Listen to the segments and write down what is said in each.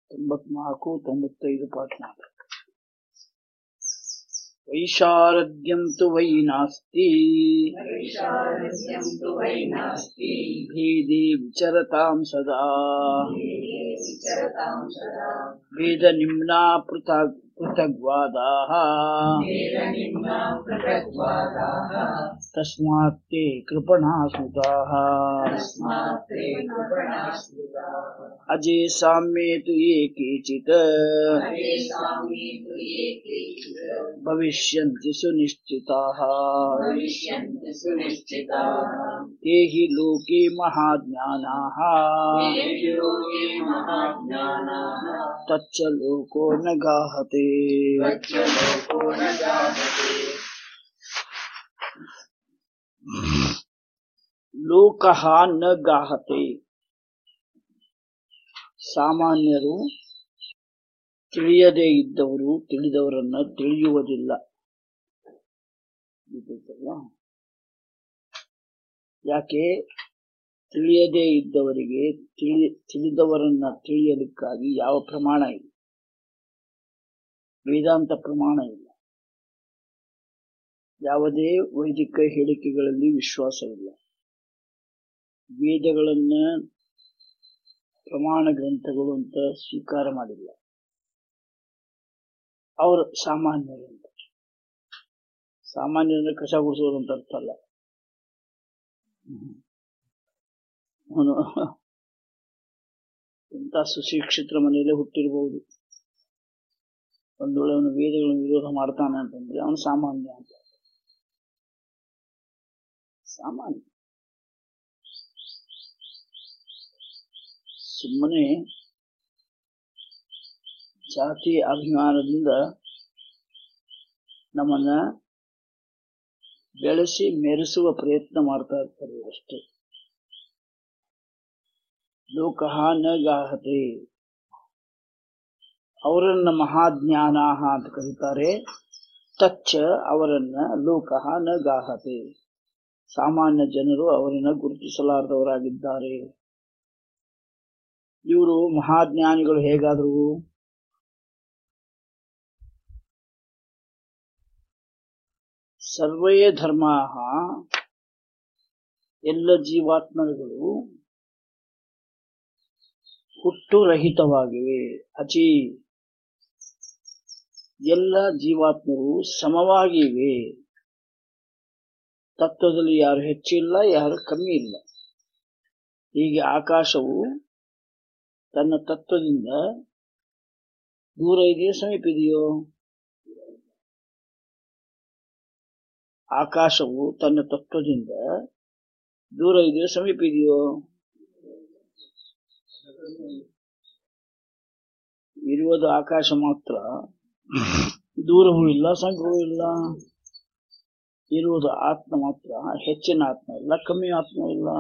ತೊಂಬತ್ನಾಲ್ಕು ತೊಂಬತ್ತೈದು ಪಾಠ ಮಾಡ್ಬೇಕು ವೈಶಾರದ್ಯಂ ತು ವೈ ನಾಸ್ತಿ वैशारस्यं तु वै नास्ति ಭೇದಿ ವಿಚರತಾಂ ಸದಾ विचरतां सदा ವೇದ ನಿಮ್ನಾ ಪೃಥಗ್ ಪೃಥಗ್ವಾದಾಃ वेदनिम्ना पृथग्वादाः ತಸ್ಮಾತ್ ತೇ ಕೃಪಣಾ ಸುತಾಃ तस्मात् ते कृपणास्मृताः ಅಜೇ ಸಾಮ್ಯೇ ತು ಯೇ ಕೇಚಿತ್ तेषां मे तु ये केचित् ಭವಿಷ್ಯಂತಿ ಸುನಿಶ್ಚಿತಾಃ भविष्यन्ति सुनिश्चिताः ते हि लोके महाज्ञानाः ये लोके महाज्ञानाः तच्च लोको न गाहते तच्च लोको न जायते ಲೋಕಃ ನ ಗಾಹತೆ ಸಾಮಾನ್ಯರು ತಿಳಿಯದೇ ಇದ್ದವರು ತಿಳಿದವರನ್ನ ತಿಳಿಯುವುದಿಲ್ಲ ಗೊತ್ತಲ್ಲ? ಯಾಕೆ ತಿಳಿಯದೇ ಇದ್ದವರಿಗೆ ತಿಳಿ ತಿಳಿದವರನ್ನ ತಿಳಿಯಲಿಕ್ಕಾಗಿ ಯಾವ ಪ್ರಮಾಣ ಇಲ್ಲ ವೇದಾಂತ ಪ್ರಮಾಣ ಇಲ್ಲ ಯಾವುದೇ ವೈದಿಕ ಹೇಳಿಕೆಗಳಲ್ಲಿ ವಿಶ್ವಾಸವಿಲ್ಲ ವೇದಗಳನ್ನ ಪ್ರಮಾಣ ಗ್ರಂಥಗಳು ಅಂತ ಸ್ವೀಕಾರ ಮಾಡಿಲ್ಲ ಅವರು ಸಾಮಾನ್ಯರು ಅಂತ ಸಾಮಾನ್ಯರನ್ನ ಕಸ ಗುಡಿಸೋರು ಅಂತ ಅರ್ಥ ಅಲ್ಲ ಅವನು ಎಂತ ಸುಶಿಕ್ಷಿತರ ಮನೆಯಲ್ಲೇ ಹುಟ್ಟಿರಬಹುದು ಒಂದು ವೇಳೆ ಅವನು ವೇದಗಳನ್ನು ವಿರೋಧ ಮಾಡ್ತಾನೆ ಅಂತಂದ್ರೆ ಅವನು ಸಾಮಾನ್ಯ ಅಂತ ಸಾಮಾನ್ಯ ಸುಮ್ಮನೆ ಜಾತಿ ಅಭಿಮಾನದಿಂದ ನಮ್ಮನ್ನ ಬೆಳೆಸಿ ಮೆರೆಸುವ ಪ್ರಯತ್ನ ಮಾಡ್ತಾ ಇರ್ತಾರೆ ಅಷ್ಟೇ ಲೋಕಃ ನ ಗಾಹತೆ ಅವರನ್ನ ಮಹಾಜ್ಞಾನಾಹ ಅಂತ ಕರೀತಾರೆ ತಚ್ಚ ಅವರನ್ನ ಲೋಕಃ ನ ಗಾಹತೆ ಸಾಮಾನ್ಯ ಜನರು ಅವರನ್ನ ಗುರುತಿಸಲಾರದವರಾಗಿದ್ದಾರೆ ಇವರು ಮಹಾಜ್ಞಾನಿಗಳು ಹೇಗಾದ್ರು ಸರ್ವೇ ಧರ್ಮ ಎಲ್ಲ ಜೀವಾತ್ಮಗಳು ಹುಟ್ಟುರಹಿತವಾಗಿವೆ ಅಚಿ ಎಲ್ಲ ಜೀವಾತ್ಮರು ಸಮವಾಗಿವೆ ತತ್ವದಲ್ಲಿ ಯಾರು ಹೆಚ್ಚಿಲ್ಲ ಯಾರು ಕಮ್ಮಿ ಇಲ್ಲ ಹೀಗೆ ಆಕಾಶವು ತನ್ನ ತತ್ವದಿಂದ ದೂರ ಇದೆಯೋ ಸಮೀಪ ಇದೆಯೋ ಆಕಾಶವು ತನ್ನ ತತ್ವದಿಂದ ದೂರ ಇದೆಯೋ ಸಮೀಪ ಇದೆಯೋ ಇರುವುದು ಆಕಾಶ ಮಾತ್ರ ದೂರವೂ ಇಲ್ಲ ಸಮೀಪವೂ ಇಲ್ಲ ಇರುವುದು ಆತ್ಮ ಮಾತ್ರ ಹೆಚ್ಚಿನ ಆತ್ಮ ಇಲ್ಲ ಕಮ್ಮಿ ಆತ್ಮ ಇಲ್ಲ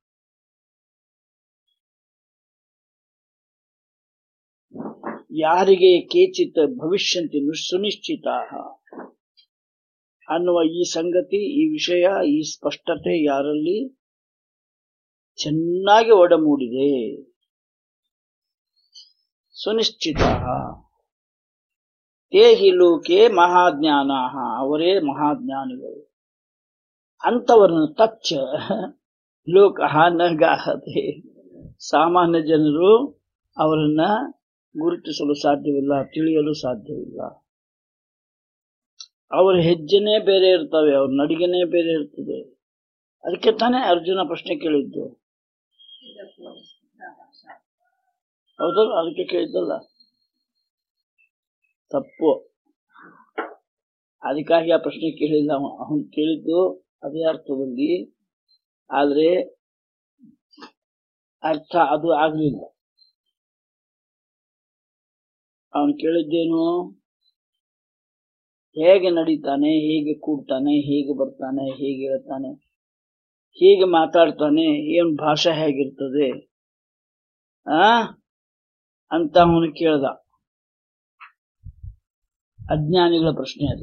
ಯಾರಿಗೆ ಕೇಚಿತ್ ಭವಿಷ್ಯಂತಿ ಸುನಿಶ್ಚಿತ ಅನ್ನುವ ಈ ಸಂಗತಿ ಈ ವಿಷಯ ಈ ಸ್ಪಷ್ಟತೆ ಯಾರಲ್ಲಿ ಚೆನ್ನಾಗಿ ಒಡಮೂಡಿದೆ ಸುನಿಶ್ಚಿತ ತೇ ಹಿ ಲೋಕೆ ಮಹಾಜ್ಞಾನ ಅವರೇ ಮಹಾಜ್ಞಾನಿಗಳು ಅಂತವರನ್ನು ತಚ್ಚ ಲೋಕ ನ ಗಾಹತೆ ಸಾಮಾನ್ಯ ಜನರು ಅವರನ್ನ ಗುರುತಿಸಲು ಸಾಧ್ಯವಿಲ್ಲ ತಿಳಿಯಲು ಸಾಧ್ಯವಿಲ್ಲ ಅವರ ಹೆಜ್ಜೆನೇ ಬೇರೆ ಇರ್ತವೆ ಅವ್ರ ನಡಿಗೆನೇ ಬೇರೆ ಇರ್ತದೆ ಅದಕ್ಕೆ ತಾನೇ ಅರ್ಜುನ ಪ್ರಶ್ನೆ ಕೇಳಿದ್ದು ಹೌದಲ್ಲ ಅದಕ್ಕೆ ಕೇಳಿದ್ದಲ್ಲ ತಪ್ಪು ಅದಕ್ಕಾಗಿ ಆ ಪ್ರಶ್ನೆ ಕೇಳಿಲ್ಲ ಅವ ಅವನು ಕೇಳಿದ್ದು ಅದೇ ಅರ್ಥದಲ್ಲಿ ಆದ್ರೆ ಅರ್ಥ ಅದು ಆಗ್ಲಿಲ್ಲ ಅವನು ಕೇಳಿದ್ದೇನು ಹೇಗೆ ನಡೀತಾನೆ ಹೇಗೆ ಕೂಡ್ತಾನೆ ಹೇಗೆ ಬರ್ತಾನೆ ಹೇಗೆ ಹೇಳ್ತಾನೆ ಹೇಗೆ ಮಾತಾಡ್ತಾನೆ ಏನ್ ಭಾಷೆ ಹೇಗಿರ್ತದೆ ಆ ಅಂತ ಅವನು ಕೇಳ್ದ ಅಜ್ಞಾನಿಗಳ ಪ್ರಶ್ನೆ ಅದು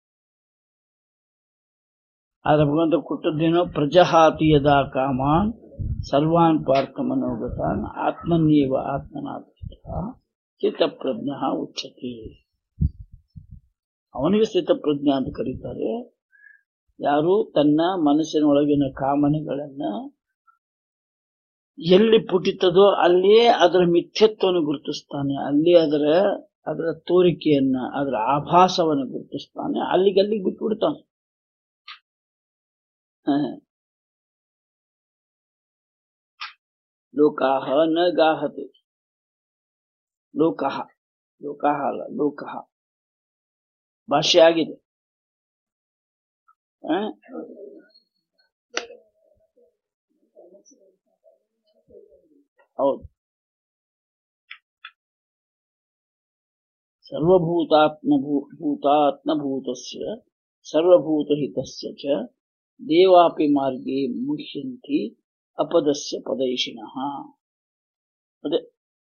ಆದ್ರೆ ಭಗವಂತ ಕೊಟ್ಟದ್ದೇನೋ ಪ್ರಜಹಾತಿ ಯದಾ ಕಾಮಾನ್ ಸರ್ವಾನ್ ಪಾರ್ಥ ಮನೋಗತಾನ್ ಆತ್ಮನ್ಯೇವ ಆತ್ಮನಾಥ ಸ್ಥಿತಪ್ರಜ್ಞ ಉಚ್ಯತೆ ಅವನಿಗೆ ಸ್ಥಿತಪ್ರಜ್ಞ ಅಂತ ಕರೀತಾರೆ ಯಾರು ತನ್ನ ಮನಸ್ಸಿನೊಳಗಿನ ಕಾಮನೆಗಳನ್ನ ಎಲ್ಲಿ ಪುಟಿತದೋ ಅಲ್ಲಿಯೇ ಅದರ ಮಿಥ್ಯತ್ವವನ್ನು ಗುರುತಿಸ್ತಾನೆ ಅಲ್ಲಿ ಅದರ ಅದರ ತೋರಿಕೆಯನ್ನ ಅದರ ಆಭಾಸವನ್ನು ಗುರುತಿಸ್ತಾನೆ ಅಲ್ಲಿಗೆ ಅಲ್ಲಿಗೆ ಬಿಟ್ಬಿಡ್ತಾನೆ ಹ. ಲೋಕಾಹ ನ ಗಾಹತೆ ಲೋಕಃ ಲೋಕಃ ಅಲ್ಲ ಲೋಕಃ ಭಾಷೆ ಆಗಿದೆ ಹ? ಹೌದು ಸರ್ವಭೂತಾತ್ಮ ಭೂತಾತ್ಮಭೂತಸ್ಯ ಸರ್ವಭೂತಹಿತಸ್ಯ ಚ ದೇವಾಪಿ ಮಾರ್ಗೇ ಮುಹ್ಯಂತಿ ಅಪದಸ್ಯ ಪದೈಷಿಣಃ ಅದೇ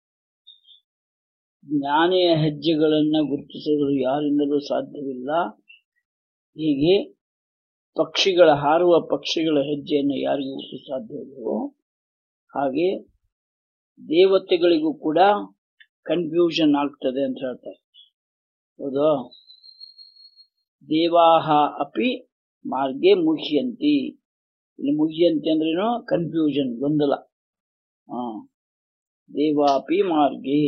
ಜ್ಞಾನಿಯ ಹೆಜ್ಜೆಗಳನ್ನ ಗುರುತಿಸಲು ಯಾರಿಂದಲೂ ಸಾಧ್ಯವಿಲ್ಲ ಹೀಗೆ ಪಕ್ಷಿಗಳ ಹಾರುವ ಪಕ್ಷಿಗಳ ಹೆಜ್ಜೆಯನ್ನು ಯಾರಿಗೂ ಗುರುತಿಸ ಸಾಧ್ಯವಿಲ್ಲವೋ ಹಾಗೆ ದೇವತೆಗಳಿಗೂ ಕೂಡ ಕನ್ಫ್ಯೂಷನ್ ಆಗ್ತದೆ ಅಂತ ಹೇಳ್ತಾರೆ ಹೌದು ದೇವಾಹ ಅಪಿ ಮಾರ್ಗೆ ಮುಹ್ಯಂತಿ ಇಲ್ಲಿ ಮುಹ್ಯಂತಿ ಅಂದ್ರೇನು ಕನ್ಫ್ಯೂಷನ್ ಗೊಂದಲ ಹಾ ದೇವಾಪಿ ಮಾರ್ಗೆ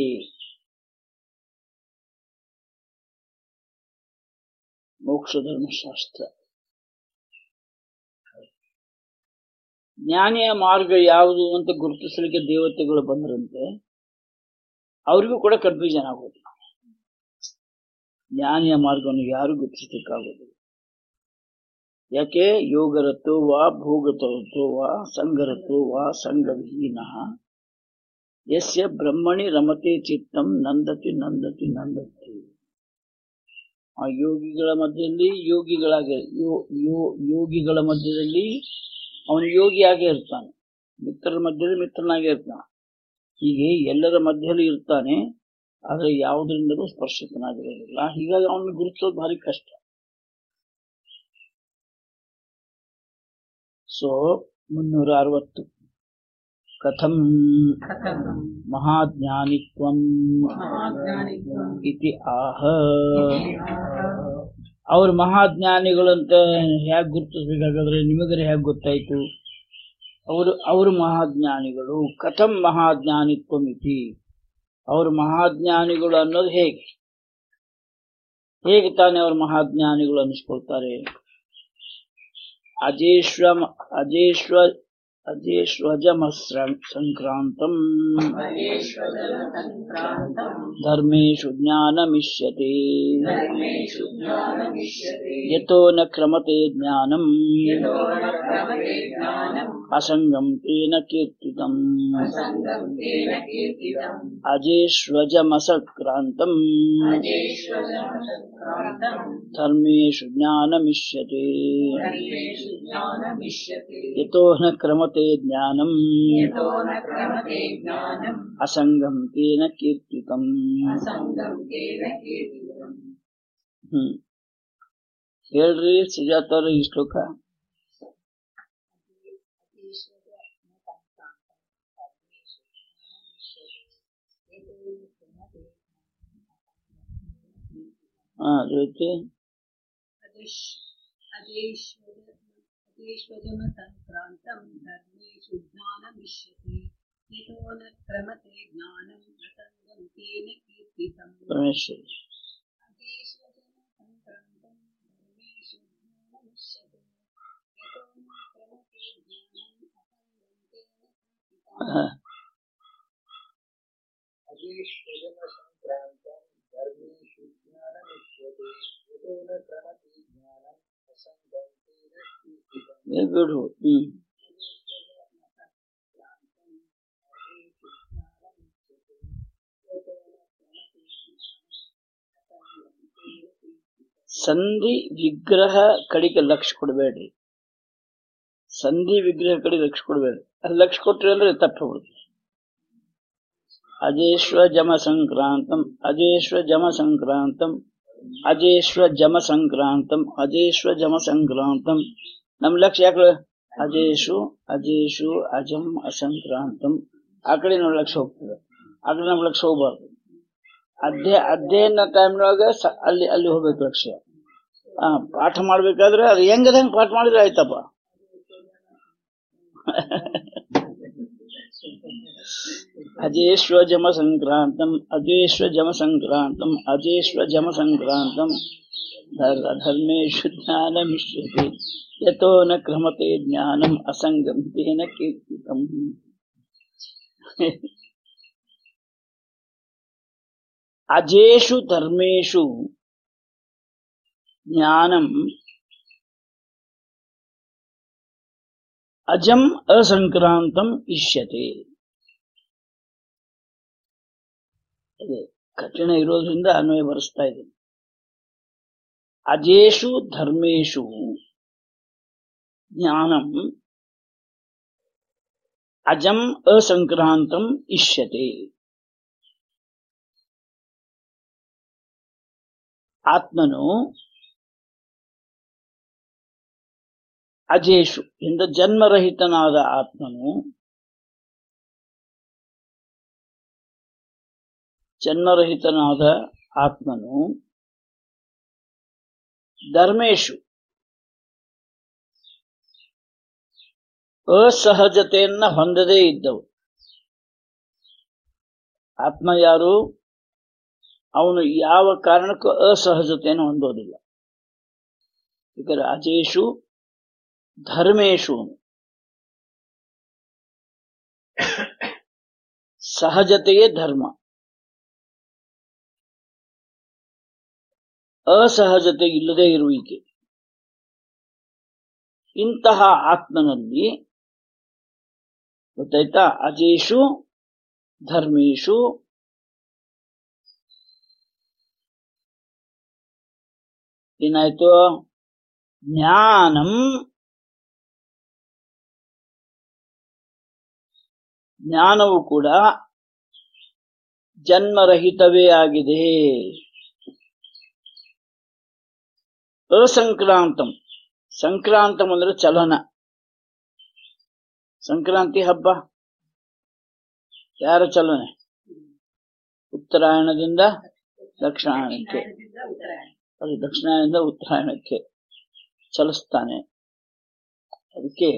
ಮೋಕ್ಷ ಧರ್ಮಶಾಸ್ತ್ರ ಜ್ಞಾನಿಯ ಮಾರ್ಗ ಯಾವುದು ಅಂತ ಗುರುತಿಸಲಿಕ್ಕೆ ದೇವತೆಗಳು ಬಂದ್ರಂತೆ ಅವ್ರಿಗೂ ಕೂಡ ಕನ್ಫ್ಯೂಷನ್ ಆಗೋದು ಜ್ಞಾನಿಯ ಮಾರ್ಗವನ್ನು ಯಾರು ಗುರುತಿಸಲಿಕ್ಕಾಗೋದಿಲ್ಲ ಯಾಕೆ ಯೋಗರತೋ ವಾ ಭೋಗತೋ ವಾ ಸಂಗರತೋ ವಾ ಸಂಗವಿಹೀನ ಯಸ್ಯ ಬ್ರಹ್ಮಣಿ ರಮತೆ ಚಿತ್ತಂ ನಂದತಿ ನಂದತಿ ನಂದತಿ ಆ ಯೋಗಿಗಳ ಮಧ್ಯದಲ್ಲಿ ಯೋಗಿಗಳಾಗಿ ಯೋ- ಯೋ- ಯೋಗಿಗಳ ಮಧ್ಯದಲ್ಲಿ ಅವನು ಯೋಗಿಯಾಗೇ ಇರ್ತಾನೆ ಮಿತ್ರರ ಮಧ್ಯದಲ್ಲಿ ಮಿತ್ರನಾಗೇ ಇರ್ತಾನೆ ಹೀಗೆ ಎಲ್ಲರ ಮಧ್ಯದಲ್ಲಿ ಇರ್ತಾನೆ ಆದ್ರೆ ಯಾವುದರಿಂದಲೂ ಸ್ಪರ್ಶಿತನಾಗಿರೋದಿಲ್ಲ ಹೀಗಾಗಿ ಅವನು ಗುರುತಿಸೋದು ಭಾರಿ ಕಷ್ಟ ಸೊ ಮುನ್ನೂರ ಅರವತ್ತು ಕಥಂ ಕಥಂ ಮಹಾಜ್ಞಾನಿತ್ವಂ ಮಹಾಜ್ಞಾನಿತ್ವಂ ಇತಿ ಆಹ ಅವ್ರ ಮಹಾಜ್ಞಾನಿಗಳು ಅಂತ ಹೇಗೆ ಗುರುತಿಸ್ಬೇಕಾಗಾದ್ರೆ ನಿಮಗರೆ ಹೇಗೆ ಗೊತ್ತಾಯ್ತು ಅವರು ಅವರು ಮಹಾಜ್ಞಾನಿಗಳು ಕಥಂ ಮಹಾಜ್ಞಾನಿತ್ವಂ ಇತಿ ಅವರು ಮಹಾಜ್ಞಾನಿಗಳು ಅನ್ನೋದು ಹೇಗೆ ಹೇಗೆ ತಾನೇ ಅವರು ಮಹಾಜ್ಞಾನಿಗಳು ಅನ್ನಿಸ್ಕೊಳ್ತಾರೆ ಅಜೇಶ್ವ ಅಜೇಶ್ವ ಅಜೇಶ್ವಜಮ ಸಂಕ್ರಾಂತಂ ಸಂಕ್ರಾಂತಂ ಧರ್ಮೇಶು ಜ್ಞಾನಮಿಷ್ಯತೆ ಧರ್ಮೇಷು ಜ್ಞಾನಮಿಷ್ಯತೆ ಯತೋ ನ ಕ್ರಮತೆ ಜ್ಞಾನಂ ಯತೋ ನ ಕ್ರಮತೆ ಜ್ಞಾನಂ ಅಸಂಗಂ ತೇನ ಕೀರ್ತಿತಂ ಅಸಂಗಂ ತೇನ ಕೀರ್ತಿತಂ ಅಜೇಶ್ವಜಮಸಕ್ರಾಂತಂ ಅಜೇಶ್ವರಂ ಸಂಕ್ರಾಂತಂ ಧರ್ಮೇಶು ಜ್ಞಾನಮಿಷ್ಯತೆ ಧರ್ಮೇಷು ಜ್ಞಾನಮಿಷ್ಯತೆ ಯತೋ ನ ಕ್ರಮತೆ ಜ್ಞಾನಂ ಯತೋ ನ ಕ್ರಮತೆ ಜ್ಞಾನಂ ಅಸಂಗಂ ತೇನ ಕೀರ್ತಿತಂ ಅಸಂಗಂ ತೇನ ಕೀರ್ತಿತಂ ಹ್ಮ್ ಹೇಳ್ರಿ ಸುಜಾತ ಈ ಶ್ಲೋಕ ಹಾ ಜ್ಯೋತಿ अजेश्वजमसङ्क्रान्तं धर्मेषु ज्ञानमिष्यति यतो न क्रमते ज्ञानं प्रसङ्गं तेन कीर्तितम् ಪರಮೇಶ್ವರಿ अजेश्वजमसङ्क्रान्तं धर्मेषु ज्ञानमिष्यति यतो न क्रमते ज्ञानं प्रसङ्गं तेन कीर्तितम् ಹಾ. अजीश्वजनसङ्क्रान्तं धर्मेषु ज्ञानमिष्यते यतो न क्रमति ज्ञानम् असङ्गं तेन कीर्तितम् ವೆರಿ ಗುಡ್ ಹ್ಮ್ ಸಂಧಿ ವಿಗ್ರಹ ಕಡೆಗೆ ಲಕ್ಷ ಕೊಡಬೇಡ್ರಿ ಸಂಧಿ ವಿಗ್ರಹ ಕಡೆ ಲಕ್ಷ ಕೊಡಬೇಡ್ರಿ ಅಲ್ಲಿ ಲಕ್ಷ ಕೊಟ್ರಿ ಅಂದ್ರೆ ತಪ್ಪು ಹೋಗ್ಬಿಡುತ್ತೆ ಅಜೇಶ್ವ ಜಮ ಸಂಕ್ರಾಂತಂ ಅಜೇಶ್ವ ಜಮ ಸಂಕ್ರಾಂತಂ ಅಜೇಶ್ವ ಜಮ ಸಂಕ್ರಾಂತಂ ಅಜೇಶ್ವ ಜಮ ಸಂಕ್ರಾಂತಂ ನಮ್ ಲಕ್ಷ ಯಾಕೆ ಅಜೇಶು ಅಜೇಶು ಅಜಂ ಅಸಂಕ್ರಾಂತಂ ಆ ಕಡೆ ನಮ್ಮ ಲಕ್ಷ ಹೋಗ್ತದೆ ಆ ಕಡೆ ನಮ್ಮ ಲಕ್ಷ ಹೋಗ್ಬಾರ್ದು ಅಧ್ಯಯ ಅಧ್ಯಯನ ಟೈಮ್ನೊಳಗ ಅಲ್ಲಿ ಅಲ್ಲಿ ಹೋಗ್ಬೇಕು ಲಕ್ಷ್ಯ ಆ ಪಾಠ ಮಾಡ್ಬೇಕಾದ್ರೆ ಅದು ಹೆಂಗದ ಹೆಂಗ್ ಪಾಠ ಮಾಡಿದ್ರೆ ಆಯ್ತಪ್ಪ ಅಜೇಶ್ವ ಜಮ ಸಂಕ್ರಾಂತಂ ಅಜೇಶ್ವ ಜಮ ಸಂಕ್ರಾಂತಂ ಅಜೇಶ್ವ ಜಮ ಸಂಕ್ರಾಂತಂ ಧರ್- ಧರ್ಮೇಶು ಜ್ಞಾನ ಮಿಶ್ಯತೆ ಯಥೋ ನ ಕ್ರಮತೆ ಜ್ಞಾನಂ ಅಸಂಗಂ ತೇನ ಕೀರ್ತಿತಂ ಅಜೇಷು ಧರ್ಮೇಶು ಜ್ಞಾನಂ ಅಜಂ ಅಸಂಕ್ರಾಂತಂ ಇಷ್ಯತೆ ಇದು ಕಠಿಣ ಇರೋದ್ರಿಂದ ಅನ್ವಯ ಬರೆಸ್ತಾ ಇದ್ದೀನಿ ಅಜೇಷು ಧರ್ಮೇಶು ಜ್ಞಾನಂ ಅಜಂ ಅಸಂಕ್ರಾಂತಂ ಇಷ್ಯತೆ ಆತ್ಮನು ಅಜೇಶು ಎಂದ ಜನ್ಮರಹಿತನಾದ ಆತ್ಮನು ಜನ್ಮರಹಿತನಾದ ಆತ್ಮನು ಧರ್ಮೇಶು ಅಸಹಜತೆಯನ್ನ ಹೊಂದದೇ ಇದ್ದವು ಆತ್ಮ ಯಾರು ಅವನು ಯಾವ ಕಾರಣಕ್ಕೂ ಅಸಹಜತೆಯನ್ನು ಹೊಂದೋದಿಲ್ಲ ಈಗ ಅಜೇಶು ಧರ್ಮೇಶು ಸಹಜತೆಯೇ ಧರ್ಮ ಅಸಹಜತೆ ಇಲ್ಲದೆ ಇರುವಿಕೆ ಇಂತಹ ಆತ್ಮನಲ್ಲಿ ಗೊತ್ತಾಯ್ತಾ ಅಜೇಶು ಧರ್ಮೇಶು ಏನಾಯ್ತು ಜ್ಞಾನಂ ಜ್ಞಾನವು ಕೂಡ ಜನ್ಮರಹಿತವೇ ಆಗಿದೆ ಅಸಂಕ್ರಾಂತಂ ಸಂಕ್ರಾಂತಂ ಅಂದ್ರೆ ಚಲನ ಸಂಕ್ರಾಂತಿ ಹಬ್ಬ ಯಾರ ಚಲನೆ ಉತ್ತರಾಯಣದಿಂದ ದಕ್ಷಿಣಾಯನಕ್ಕೆ ಅದು ದಕ್ಷಿಣಾಯನದಿಂದ ಉತ್ತರಾಯಣಕ್ಕೆ ಚಲಿಸ್ತಾನೆ ಅದಕ್ಕೆ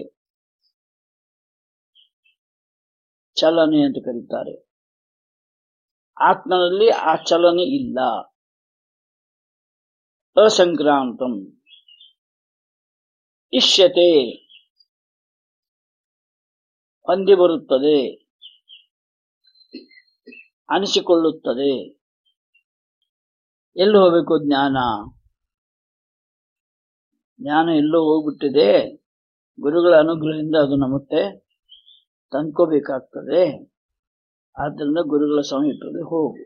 ಚಲನೆ ಅಂತ ಕರೀತಾರೆ ಆತ್ಮನಲ್ಲಿ ಆ ಚಲನೆ ಇಲ್ಲ ಅಸಂಕ್ರಾಂತಂ ಇಷ್ಯತೆ ಹೊಂದಿ ಬರುತ್ತದೆ ಅನಿಸಿಕೊಳ್ಳುತ್ತದೆ ಎಲ್ಲಿ ಹೋಗ್ಬೇಕು ಜ್ಞಾನ ಜ್ಞಾನ ಎಲ್ಲೋ ಹೋಗ್ಬಿಟ್ಟಿದೆ ಗುರುಗಳ ಅನುಗ್ರಹದಿಂದ ಅದು ನಮಗೆ ತಂದ್ಕೋಬೇಕಾಗ್ತದೆ ಆದ್ದರಿಂದ ಗುರುಗಳ ಸಮೀಪದಲ್ಲಿ ಹೋಗು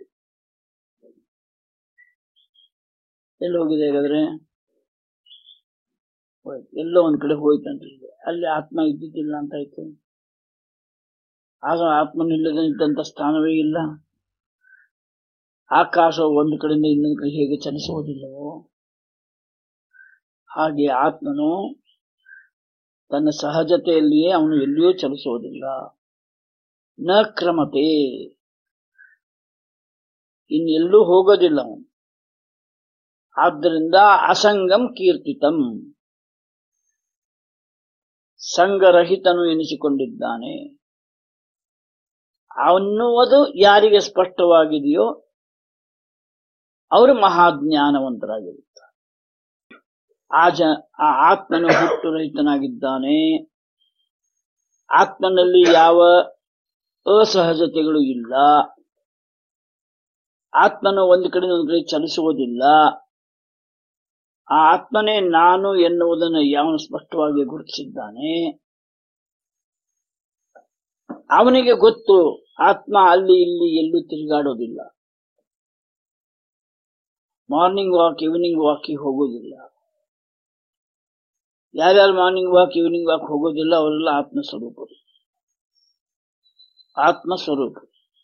ಎಲ್ಲಿ ಹೋಗಿದೆ ಹಾಗಾದ್ರೆ ಹೋಯ್ತು. ಎಲ್ಲೋ ಒಂದ್ ಕಡೆ ಹೋಯ್ತಂತ ಅಲ್ಲಿ ಆತ್ಮ ಇದ್ದಿದ್ದಿಲ್ಲ ಅಂತ ಆಯ್ತು ಆಗ ಆತ್ಮನಿಲ್ಲದೆ ಇದ್ದಂತ ಸ್ಥಾನವೇ ಇಲ್ಲ ಆಕಾಶ ಒಂದು ಕಡೆಯಿಂದ ಇನ್ನೊಂದು ಕಡೆ ಹೇಗೆ ಚಲಿಸುವುದಿಲ್ಲವೋ ಹಾಗೆ ಆತ್ಮನು ತನ್ನ ಸಹಜತೆಯಲ್ಲಿಯೇ ಅವನು ಎಲ್ಲಿಯೂ ಚಲಿಸುವುದಿಲ್ಲ ನ ಕ್ರಮತೆ ಇನ್ನೆಲ್ಲೂ ಹೋಗೋದಿಲ್ಲ ಅವನು ಆದ್ದರಿಂದ ಅಸಂಗಂ ಕೀರ್ತಿತಂ ಸಂಗರಹಿತನು ಎನಿಸಿಕೊಂಡಿದ್ದಾನೆ ಅನ್ನುವುದು ಯಾರಿಗೆ ಸ್ಪಷ್ಟವಾಗಿದೆಯೋ ಅವರು ಮಹಾಜ್ಞಾನವಂತರಾಗಿರುತ್ತಾರೆ ಆ ಜ ಆ ಆತ್ಮನು ಹುಟ್ಟು ರಹಿತನಾಗಿದ್ದಾನೆ ಆತ್ಮನಲ್ಲಿ ಯಾವ ಅಸಹಜತೆಗಳು ಇಲ್ಲ ಆತ್ಮನು ಒಂದು ಕಡೆ ಒಂದು ಕಡೆ ಚಲಿಸುವುದಿಲ್ಲ ಆ ಆತ್ಮನೇ ನಾನು ಎನ್ನುವುದನ್ನು ಯಾವನು ಸ್ಪಷ್ಟವಾಗಿ ಗುರುತಿಸಿದ್ದಾನೆ ಅವನಿಗೆ ಗೊತ್ತು ಆತ್ಮ ಅಲ್ಲಿ ಇಲ್ಲಿ ಎಲ್ಲೂ ತಿರುಗಾಡೋದಿಲ್ಲ ಮಾರ್ನಿಂಗ್ ವಾಕ್ ಈವ್ನಿಂಗ್ ವಾಕಿಗೆ ಹೋಗೋದಿಲ್ಲ ಯಾರ್ಯಾರು ಮಾರ್ನಿಂಗ್ ವಾಕ್ ಈವ್ನಿಂಗ್ ವಾಕ್ ಹೋಗೋದಿಲ್ಲ ಅವರೆಲ್ಲ ಆತ್ಮ ಸ್ವರೂಪರು ಆತ್ಮ ಸ್ವರೂಪ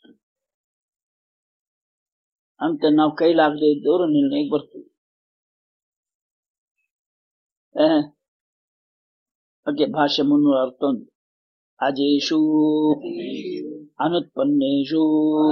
ಅಂತ ನಾವು ಕೈಲಾಗದೆ ಇದ್ದವರು ನಿರ್ಣಯಕ್ಕೆ ಬರ್ತೀವಿ ಆ, ಓಕೆ ಭಾಷೆ ಮುನ್ನೂರ ಅರ್ಥೊಂದು ಅಜೇಷು ಅನುತ್ಪನ್ನೇಷು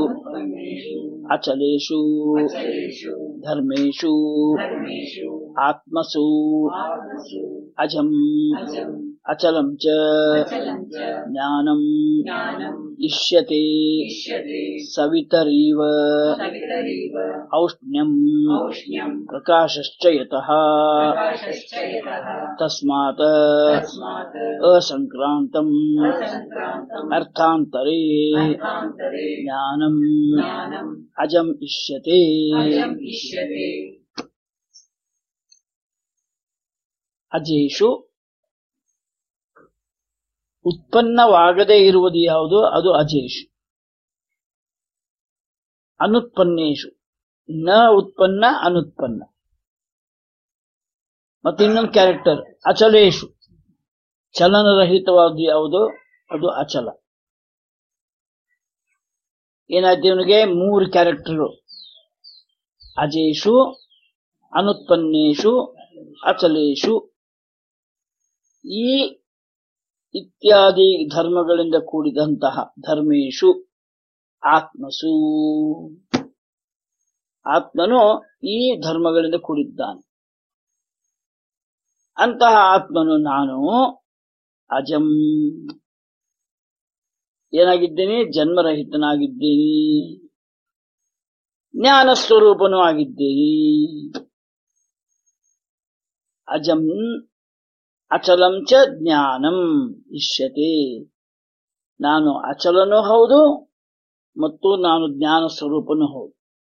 ಅಚಲೇಷು ಧರ್ಮೇಷು ಆತ್ಮಸು ಅಜಂ ಅಚಲಂ ಚ ಜ್ಞಾನಂ ಇಷ್ಯತೆ ಸವಿತರೀವ ಔಷ್ಣ್ಯಂ ಪ್ರಕಾಶಶ್ಚ ಯತಃ ತಸ್ಮಾತ್ ಅಸಂಕ್ರಾಂತಂ ಅರ್ಥಾಂತರೇ ಜ್ಞಾನಂ ಅಜಂ ಇಷ್ಯತೆ ಅಜೇಷು ಉತ್ಪನ್ನವಾಗದೇ ಇರುವುದು ಯಾವುದು ಅದು ಅಜೇಷು ಅನುತ್ಪನ್ನೇಷು ನ ಉತ್ಪನ್ನ ಅನುತ್ಪನ್ನ ಮತ್ತೆ ಇನ್ನೊಂದು ಕ್ಯಾರೆಕ್ಟರ್ ಅಚಲೇಶು ಚಲನರಹಿತವಾದ ಯಾವುದು ಅದು ಅಚಲ ಏನಾಯ್ತು ಇವನಿಗೆ ಮೂರು ಕ್ಯಾರೆಕ್ಟರ್ ಅಜೇಷು ಅನುತ್ಪನ್ನೇಷು ಅಚಲೇಷು ಈ ಇತ್ಯಾದಿ ಧರ್ಮಗಳಿಂದ ಕೂಡಿದಂತಹ ಧರ್ಮೇಶು ಆತ್ಮಸು ಆತ್ಮನು ಈ ಧರ್ಮಗಳಿಂದ ಕೂಡಿದ್ದಾನೆ ಅಂತಹ ಆತ್ಮನು ನಾನು ಅಜಂ ಏನಾಗಿದ್ದೇನೆ ಜನ್ಮರಹಿತನಾಗಿದ್ದೇನೆ ಜ್ಞಾನ ಸ್ವರೂಪನೂ ಆಗಿದ್ದೇನೆ ಅಜಂ ಅಚಲಂ ಚ ಜ್ಞಾನಂ ಇಷ್ಯತೆ ನಾನು ಅಚಲನೂ ಹೌದು ಮತ್ತು ನಾನು ಜ್ಞಾನ ಸ್ವರೂಪನೂ ಹೌದು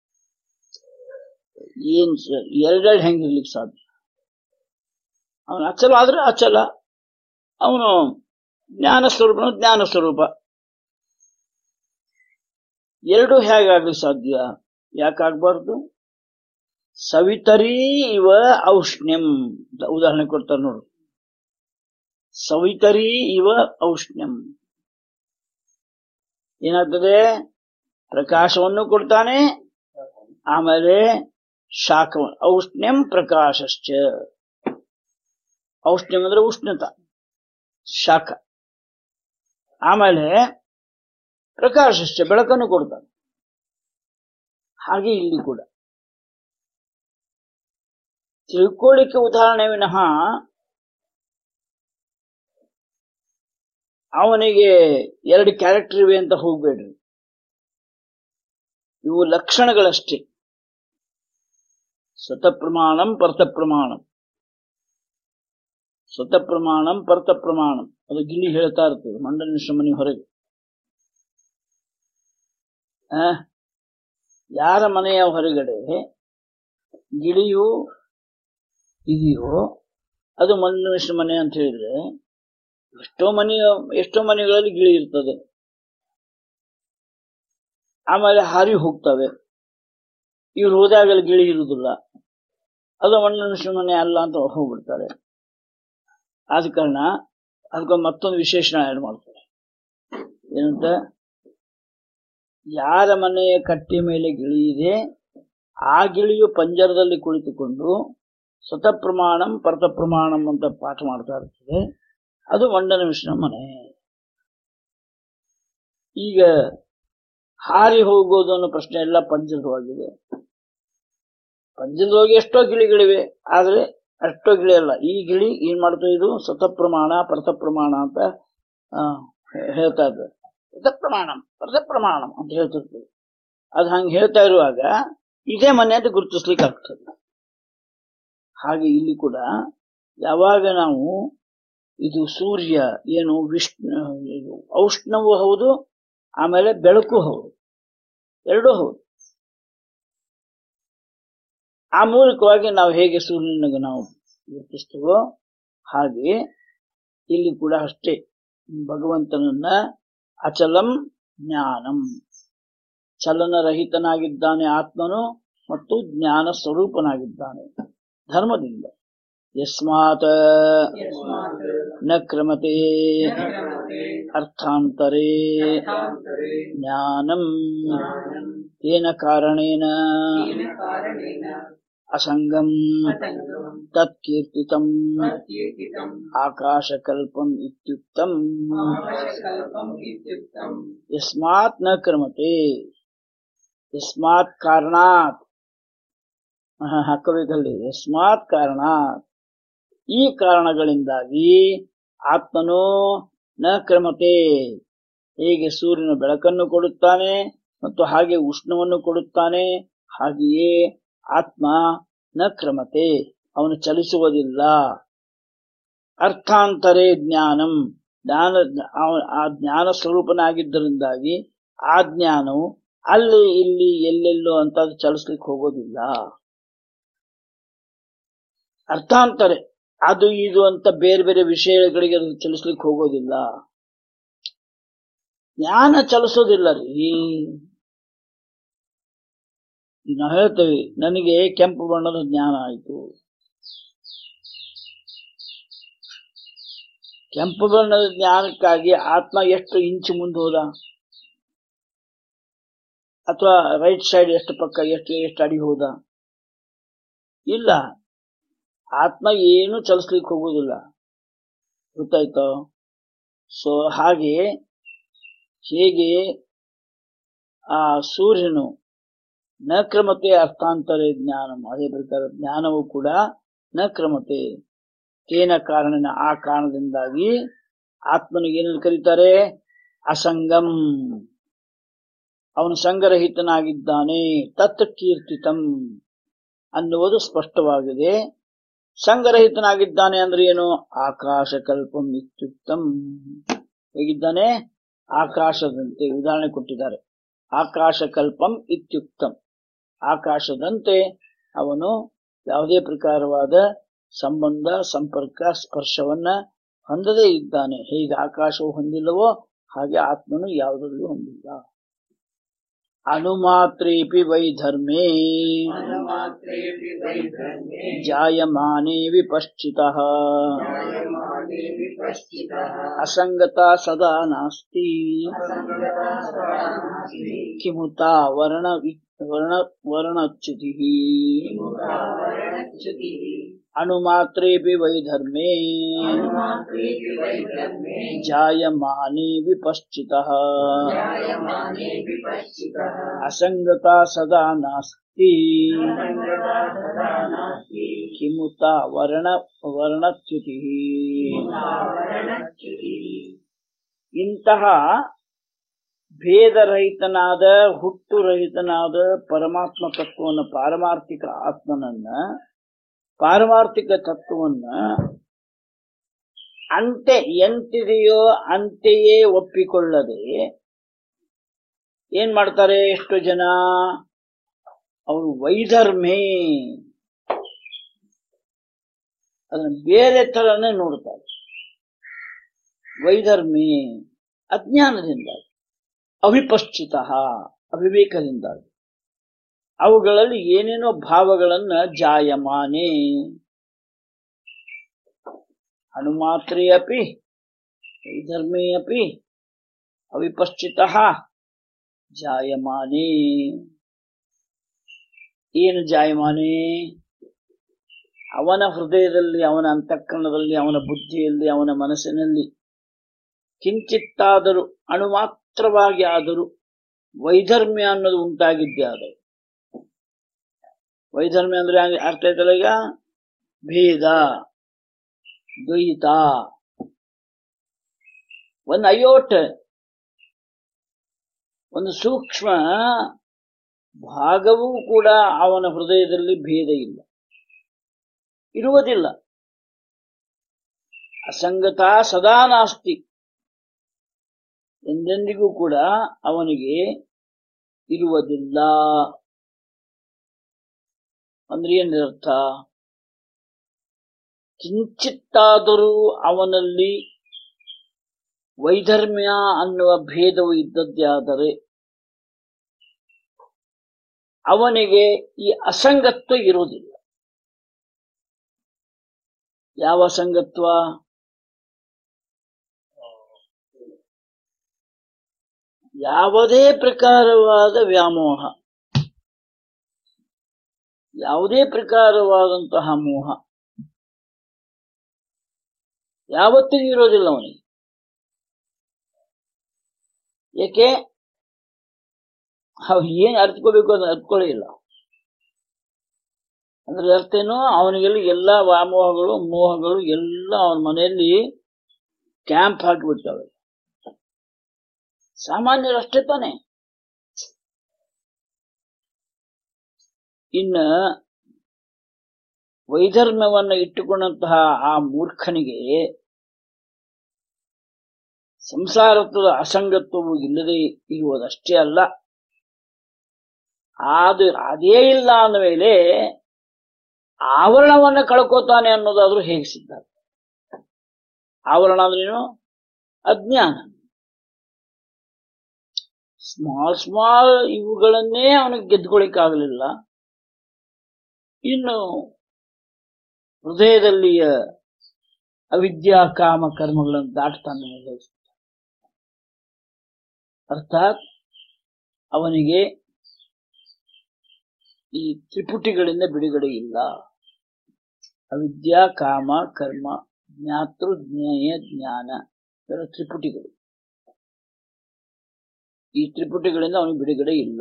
ಏನ್ ಸ- ಎರಡೆರಡು ಹೆಂಗಿರ್ಲಿಕ್ಕೆ ಸಾಧ್ಯ ಅವನು ಅಚಲ ಆದ್ರೆ ಅಚಲ ಅವನು ಜ್ಞಾನ ಸ್ವರೂಪನು ಜ್ಞಾನ ಸ್ವರೂಪ ಎರಡು ಹೇಗಾಗ್ಲಿಕ್ಕೆ ಸಾಧ್ಯ ಯಾಕಾಗ್ಬಾರ್ದು ಸವಿತರೀ ಇವ ಔಷ್ಣ್ಯಂ ಅಂತ ಉದಾಹರಣೆ ಕೊಡ್ತಾರೆ ನೋಡು ಸವಿತರೀ ಇವ ಔಷ್ಣ್ಯಂ ಏನಾಗ್ತದೆ ಪ್ರಕಾಶವನ್ನು ಕೊಡ್ತಾನೆ ಆಮೇಲೆ ಶಾಖ ಔಷ್ಣ್ಯಂ ಪ್ರಕಾಶಶ್ಚ ಔಷ್ಣ್ಯಂ ಅಂದ್ರೆ ಉಷ್ಣತ ಶಾಖ ಆಮೇಲೆ ಪ್ರಕಾಶಶ್ಚ ಬೆಳಕನ್ನು ಕೊಡ್ತಾನೆ ಹಾಗೆ ಇಲ್ಲಿ ಕೂಡ ತಿಳ್ಕೊಳ್ಳಿಕ್ಕೆ ಉದಾಹರಣೆ ವಿನಃ ಅವನಿಗೆ ಎರಡು ಕ್ಯಾರೆಕ್ಟರ್ ಇವೆ ಅಂತ ಹೋಗ್ಬೇಡ್ರಿ ಇವು ಲಕ್ಷಣಗಳಷ್ಟೇ ಸ್ವತಃ ಪರ್ತ ಪ್ರಮಾಣಂ ಸ್ವತಃ ಪ್ರಮಾಣಂ ಪರ್ತ ಪ್ರಮಾಣಂ ಅದು ಗಿಳಿ ಹೇಳ್ತಾ ಇರ್ತದೆ ಮಂಡಲ ಮನೆ ಹೊರಗೆ ಆ, ಯಾರ ಮನೆಯ ಹೊರಗಡೆ ಗಿಳಿಯು ಇದೆಯೋ ಅದು ಮನುಷ್ಯ ಮನೆ ಅಂತ ಹೇಳಿದ್ರೆ ಎಷ್ಟೋ ಮನೆ ಎಷ್ಟೋ ಮನೆಗಳಲ್ಲಿ ಗಿಳಿ ಇರ್ತದೆ ಆಮೇಲೆ ಹಾರಿ ಹೋಗ್ತವೆ ಇವ್ರು ಹೋದಾಗಲೇ ಗಿಳಿ ಇರುವುದಿಲ್ಲ ಅದು ಮನುಷ್ಯ ಮನೆ ಅಲ್ಲ ಅಂತ ಹೋಗ್ಬಿಡ್ತಾರೆ ಆದ ಕಾರಣ ಅದಕ್ಕೊಂದು ಮತ್ತೊಂದು ವಿಶೇಷಣ ಆ್ಯಡ್ ಮಾಡ್ತಾರೆ ಏನಂತ ಯಾರ ಮನೆಯ ಕಟ್ಟೆ ಮೇಲೆ ಗಿಳಿ ಇದೆ ಆ ಗಿಳಿಯು ಪಂಜರದಲ್ಲಿ ಕುಳಿತುಕೊಂಡು ಸ್ವತಃ ಪ್ರಮಾಣಂ ಪರತ ಪ್ರಮಾಣಂ ಅಂತ ಪಾಠ ಮಾಡ್ತಾ ಇರ್ತದೆ ಅದು ಮಂಡನ ವಿಷ್ಣು ಮನೆ ಈಗ ಹಾರಿ ಹೋಗೋದು ಅನ್ನೋ ಪ್ರಶ್ನೆ ಎಲ್ಲ ಪಂಜರವಾಗಿದೆ ಪಂಜರದೊಳಗೆ ಎಷ್ಟೋ ಗಿಳಿಗಳಿವೆ ಆದ್ರೆ ಅಷ್ಟೋ ಗಿಳಿ ಅಲ್ಲ ಈ ಗಿಳಿ ಏನ್ ಮಾಡ್ತಾ ಇದು ಸ್ವತಃ ಪ್ರಮಾಣ ಪರತ ಪ್ರಮಾಣ ಅಂತ ಆ, ಹೇ- ಹೇಳ್ತಾ ಇದ್ದಾರೆ ಸ್ವತಃ ಪ್ರಮಾಣ ಪರತ ಪ್ರಮಾಣ ಅಂತ ಹೇಳ್ತಿರ್ತದೆ ಅದು ಹಂಗೆ ಹೇಳ್ತಾ ಇರುವಾಗ ಇದೇ ಮನೆ ಅಂತ ಗುರುತಿಸ್ಲಿಕ್ಕೆ ಆಗ್ತದೆ ಹಾಗೆ ಇಲ್ಲಿ ಕೂಡ ಯಾವಾಗ ನಾವು ಇದು ಸೂರ್ಯ ಏನು ವಿಷ್ಣು ಇದು ಔಷ್ಣವೂ ಹೌದು ಆಮೇಲೆ ಬೆಳಕು ಹೌದು ಎರಡೂ ಹೌದು ಆ ಮೂಲಕವಾಗಿ ನಾವು ಹೇಗೆ ಸೂರ್ಯನಿಗೆ ನಾವು ಗುರುತಿಸ್ತೇವೋ ಹಾಗೆ ಇಲ್ಲಿ ಕೂಡ ಅಷ್ಟೇ ಭಗವಂತನನ್ನ ಅಚಲಂ ಜ್ಞಾನಂ ಚಲನರಹಿತನಾಗಿದ್ದಾನೆ ಆತ್ಮನು ಮತ್ತು ಜ್ಞಾನ ಸ್ವರೂಪನಾಗಿದ್ದಾನೆ ಧರ್ಮದಿಂದ ಯಸ್ಮಾತ್ ನ ಕ್ರಮತೆ ಅರ್ಥಾಂತರೇ ಜ್ಞಾನಂ ತೇನ ಕಾರಣೇನ ಅಸಂಗಂ असङ्गम् ತತ್ಕೀರ್ತಿತಂ तत्कीर्तितम् ಆಕಾಶಕಲ್ಪಂ ಇತ್ಯುಕ್ತಂ आकाशकल्पम् इत्युक्तम् ಯಸ್ಮಾತ್ ನ ಕ್ರಮತೆ ಯಸ್ಮಾತ್ ಕಾರಣಾತ್ ಆಹಾ, ಹಾಕಬೇಕಲ್ಲಿ ಯಸ್ಮಾತ್ ಕಾರಣಾತ್ ಈ ಕಾರಣಗಳಿಂದಾಗಿ ಆತ್ಮನು ನ ಕ್ರಮತೆ ಹೇಗೆ ಸೂರ್ಯನ ಬೆಳಕನ್ನು ಕೊಡುತ್ತಾನೆ ಮತ್ತು ಹಾಗೆ ಉಷ್ಣವನ್ನು ಕೊಡುತ್ತಾನೆ ಹಾಗೆಯೇ ಆತ್ಮ ನ ಕ್ರಮತೆ ಅವನು ಚಲಿಸುವುದಿಲ್ಲ ಅರ್ಥಾಂತರೇ ಜ್ಞಾನಂ ಜ್ಞಾನ ಅವ- ಆ ಜ್ಞಾನ ಸ್ವರೂಪನಾಗಿದ್ದರಿಂದಾಗಿ ಆ ಜ್ಞಾನವು ಅಲ್ಲಿ ಇಲ್ಲಿ ಎಲ್ಲೆಲ್ಲೋ ಅಂತ ಅದು ಚಲಿಸ್ಲಿಕ್ಕೆ ಹೋಗೋದಿಲ್ಲ ಅರ್ಥಾಂತರೆ ಅದು ಇದು ಅಂತ ಬೇರೆ ಬೇರೆ ವಿಷಯಗಳಿಗೆ ಅದು ಚಲಿಸ್ಲಿಕ್ಕೆ ಹೋಗೋದಿಲ್ಲ ಜ್ಞಾನ ಚಲಿಸೋದಿಲ್ಲ ರೀ ಈಗ ನಾವು ಹೇಳ್ತೇವೆ ನನಗೆ ಕೆಂಪು ಬಣ್ಣದ ಜ್ಞಾನ ಆಯಿತು ಕೆಂಪು ಬಣ್ಣದ ಜ್ಞಾನಕ್ಕಾಗಿ ಆತ್ಮ ಎಷ್ಟು ಇಂಚು ಮುಂದೆ ಹೋದ ಅಥವಾ ರೈಟ್ ಸೈಡ್ ಎಷ್ಟು ಪಕ್ಕ ಎಷ್ಟು ಎಷ್ಟು ಅಡಿ ಹೋದ ಇಲ್ಲ ಆತ್ಮ ಏನು ಚಲಿಸ್ಲಿಕ್ಕೆ ಹೋಗುದಿಲ್ಲ ಗೊತ್ತಾಯ್ತೋ ಸೊ ಹಾಗೆ ಹೇಗೆ ಆ ಸೂರ್ಯನು ನ ಕ್ರಮತೆ ಅರ್ಥಾಂತರೇ ಜ್ಞಾನಂ ಅದೇ ಪ್ರಕಾರ ಜ್ಞಾನವು ಕೂಡ ನ ಕ್ರಮತೆ ತೇನ ಕಾರಣನ ಆ ಕಾರಣದಿಂದಾಗಿ ಆತ್ಮನಿಗೆ ಏನನ್ನು ಕರೀತಾರೆ ಅಸಂಗಂ ಅವನು ಸಂಗರಹಿತನಾಗಿದ್ದಾನೆ ತತ್ ಕೀರ್ತಿತಂ ಅನ್ನುವುದು ಸ್ಪಷ್ಟವಾಗಿದೆ ಸಂಗರಹಿತನಾಗಿದ್ದಾನೆ ಅಂದ್ರೆ ಏನು ಆಕಾಶ ಕಲ್ಪಂ ಇತ್ಯುಕ್ತಂ ಹೇಗಿದ್ದಾನೆ ಆಕಾಶದಂತೆ ಉದಾಹರಣೆ ಕೊಟ್ಟಿದ್ದಾರೆ ಆಕಾಶ ಕಲ್ಪಂ ಇತ್ಯುಕ್ತಂ ಆಕಾಶದಂತೆ ಅವನು ಯಾವುದೇ ಪ್ರಕಾರವಾದ ಸಂಬಂಧ ಸಂಪರ್ಕ ಸ್ಪರ್ಶವನ್ನ ಹೊಂದದೇ ಇದ್ದಾನೆ ಹೇಗೆ ಆಕಾಶವು ಹೊಂದಿಲ್ಲವೋ ಹಾಗೆ ಆತ್ಮನು ಯಾವುದರಲ್ಲೂ ಹೊಂದಿಲ್ಲ ಅನುಮಾತ್ರೇಪಿ ವೈಧರ್ಮೇ अनुमात्रेऽपि वैधर्मे ಜಾಯಮಾನೇ ವಿಪಶ್ಚಿತಃ जायमाने विपश्चितः ಅಸಂಗತ ಸದಾ ನಾಸ್ತಿ असङ्गता सदा नास्ति ಕಿಮುತ ವರ್ಣ ವಿ- ವರ್ಣ ವರ್ಣಚ್ಯುತಿ मुदावरणच्युतिः ಅಣುಮಾತ್ರೇಪಿ ವೈಧರ್ಮೇ अनुमात्रेऽपि वैधर्मे ಜಾಯಮಾನೇ ವಿಪಶ್ಚಿತಃ जायमाने विपश्चितः ಅಸಂಗತ ಸದಾ ನಾಸ್ತಿ असङ्गता सदा नास्ति ಕಿಮುತ ವರ್ಣ ವರ್ಣಚ್ಯುತಿ मुदावरणच्युतिः ಇಂತಹ ಭೇದರಹಿತನಾದ ಹುಟ್ಟುರಹಿತನಾದ ಪರಮಾತ್ಮ ತತ್ವವನ್ನು ಪಾರಮಾರ್ಥಿಕ ಆತ್ಮನನ್ನ ಪಾರಮಾರ್ಥಿಕ ತತ್ವವನ್ನ ಅಂತೆ ಎಂತಿದೆಯೋ ಅಂತೆಯೇ ಒಪ್ಪಿಕೊಳ್ಳದೆ ಏನ್ ಮಾಡ್ತಾರೆ ಎಷ್ಟು ಜನ ಅವರು ವೈಧರ್ಮೇ ಅದನ್ನ ಬೇರೆ ತರನೇ ನೋಡ್ತಾರೆ ವೈಧರ್ಮೇ ಅಜ್ಞಾನದಿಂದ ಅವಿಪಶ್ಚಿತ ಅವಿವೇಕದಿಂದ ಅವುಗಳಲ್ಲಿ ಏನೇನೋ ಭಾವಗಳನ್ನ ಜಾಯಮಾನೆ ಅಣುಮಾತ್ರೇ ಅಪಿ ವೈಧರ್ಮೇ ಅಪಿ ಅವಿಪಶ್ಚಿತ ಜಾಯಮಾನೆ ಏನು ಜಾಯಮಾನೆ ಅವನ ಹೃದಯದಲ್ಲಿ ಅವನ ಅಂತಃಕರಣದಲ್ಲಿ ಅವನ ಬುದ್ಧಿಯಲ್ಲಿ ಅವನ ಮನಸ್ಸಿನಲ್ಲಿ ಕಿಂಚಿತ್ತಾದರೂ ಅಣು ಮಾತ್ರವಾಗಿ ಆದರೂ ವೈಧರ್ಮ್ಯ ಅನ್ನೋದು ಉಂಟಾಗಿದ್ದೇ ಆದರೂ ವೈಧರ್ಮ್ಯ ಅಂದ್ರೆ ಹಂಗೆ ಅರ್ಥ ಆಯ್ತಲ್ಲ ಈಗ ಭೇದ ದ್ವೈತ ಒಂದು ಅಯೋಟ್ ಒಂದು ಸೂಕ್ಷ್ಮ ಭಾಗವೂ ಕೂಡ ಅವನ ಹೃದಯದಲ್ಲಿ ಭೇದ ಇಲ್ಲ ಇರುವುದಿಲ್ಲ ಅಸಂಗತ ಸದಾ ನಾಸ್ತಿ ಎಂದೆಂದಿಗೂ ಕೂಡ ಅವನಿಗೆ ಇರುವುದಿಲ್ಲ ಅಂದ್ರೆ ಏನರ್ಥ ಕಿಂಚಿತ್ತಾದರೂ ಅವನಲ್ಲಿ ವೈಧರ್ಮ್ಯ ಅನ್ನುವ ಭೇದವು ಇದ್ದದ್ದೇ ಆದರೆ ಅವನಿಗೆ ಈ ಅಸಂಗತ್ವ ಇರುವುದಿಲ್ಲ ಯಾವ ಅಸಂಗತ್ವ ಯಾವುದೇ ಪ್ರಕಾರವಾದ ವ್ಯಾಮೋಹ ಯಾವುದೇ ಪ್ರಕಾರವಾದಂತಹ ಮೋಹ ಯಾವತ್ತಿಗೂ ಇರೋದಿಲ್ಲ ಅವನಿಗೆ ಏಕೆ ಅವ್ನು ಏನ್ ಅರ್ಥಕೋಬೇಕು ಅದನ್ನ ಅರ್ಥಕೊಳ್ಳೇ ಇಲ್ಲ ಅಂದ್ರೆ ಅರ್ಥ ಏನು ಅವನಿಗೆಲ್ಲ ಎಲ್ಲ ವ್ಯಾಮೋಹಗಳು ಮೋಹಗಳು ಎಲ್ಲ ಅವನ ಮನೆಯಲ್ಲಿ ಕ್ಯಾಂಪ್ ಹಾಕಿಬಿಡ್ತವೆ ಸಾಮಾನ್ಯರು ಅಷ್ಟೇ ತಾನೆ ಇನ್ನ ವೈಧರ್ಮ್ಯವನ್ನ ಇಟ್ಟುಕೊಂಡಂತಹ ಆ ಮೂರ್ಖನಿಗೆ ಸಂಸಾರತ್ವದ ಅಸಂಗತ್ವವು ಇಲ್ಲದೆ ಇರುವುದಷ್ಟೇ ಅಲ್ಲ ಅದು ಅದೇ ಇಲ್ಲ ಅಂದ ಮೇಲೆ ಆವರಣವನ್ನ ಕಳ್ಕೋತಾನೆ ಅನ್ನೋದಾದ್ರೂ ಹೇಗೆ ಸಿದ್ಧ ಆವರಣ ಅಂದ್ರೇನು ಅಜ್ಞಾನ ಸ್ಮಾಲ್ ಸ್ಮಾಲ್ ಇವುಗಳನ್ನೇ ಅವನಿಗೆ ಗೆದ್ದುಕೊಳ್ಳಿಕ್ಕಾಗಲಿಲ್ಲ ಇನ್ನು ಹೃದಯದಲ್ಲಿಯ ಅವಿದ್ಯಾ ಕಾಮ ಕರ್ಮಗಳನ್ನು ದಾಟ್ತಾನೆ ನಿರ್ವಹಿಸ್ತಾನೆ. ಅರ್ಥಾತ್ ಅವನಿಗೆ ಈ ತ್ರಿಪುಟಿಗಳಿಂದ ಬಿಡುಗಡೆ ಇಲ್ಲ ಅವಿದ್ಯಾ ಕಾಮ ಕರ್ಮ ಜ್ಞಾತೃ ಜ್ಞೇಯ ಜ್ಞಾನ ಇವೆಲ್ಲ ತ್ರಿಪುಟಿಗಳು ಈ ತ್ರಿಪುಟಿಗಳಿಂದ ಅವನಿಗೆ ಬಿಡುಗಡೆ ಇಲ್ಲ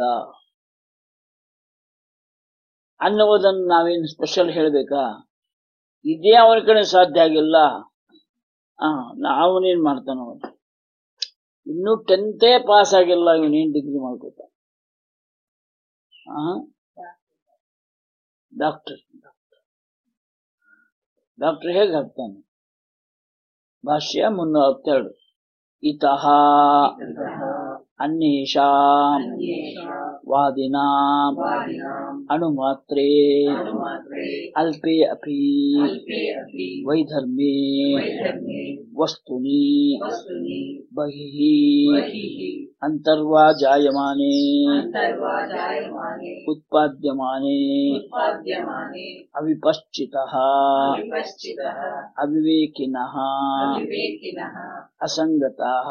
ಅನ್ನುವುದನ್ನು ನಾವೇನು ಸ್ಪೆಷಲ್ ಹೇಳ್ಬೇಕಾ ಇದೇ ಅವನ ಕಡೆ ಸಾಧ್ಯ ಆಗಿಲ್ಲ ಆ ಅವನೇನ್ ಮಾಡ್ತಾನ ಅವನು ಇನ್ನು ಟೆಂತೇ ಪಾಸ್ ಆಗಿಲ್ಲ ಇವನೇನ್ ಡಿಗ್ರಿ ಮಾಡ್ಕೋತ ಆ ಡಾಕ್ಟರ್ ಡಾಕ್ಟರ್ ಹೇಗೆ ಆಗ್ತಾನೆ ಭಾಷ್ಯ ಮುನ್ನೂರ ಹತ್ತೆರಡು ಇತಃ ಅನ್ಯೇಷಾಂ ವಾದಿನಾಂ ಅಣುಮಾತ್ರೇ ಅಲ್ಪೇ ಅಪಿ ವೈಧರ್ಮೇ ವಸ್ತುನಿ ಬಹಿಃ ಅಂತರ್ವಾ ಜಾಯಮಾನೆ ಉತ್ಪಾದ್ಯಮಾನೆ ಅವಿಪಶ್ಚಿತಃ ಅವಿವೇಕಿನಃ ಅಸಂಗತಃ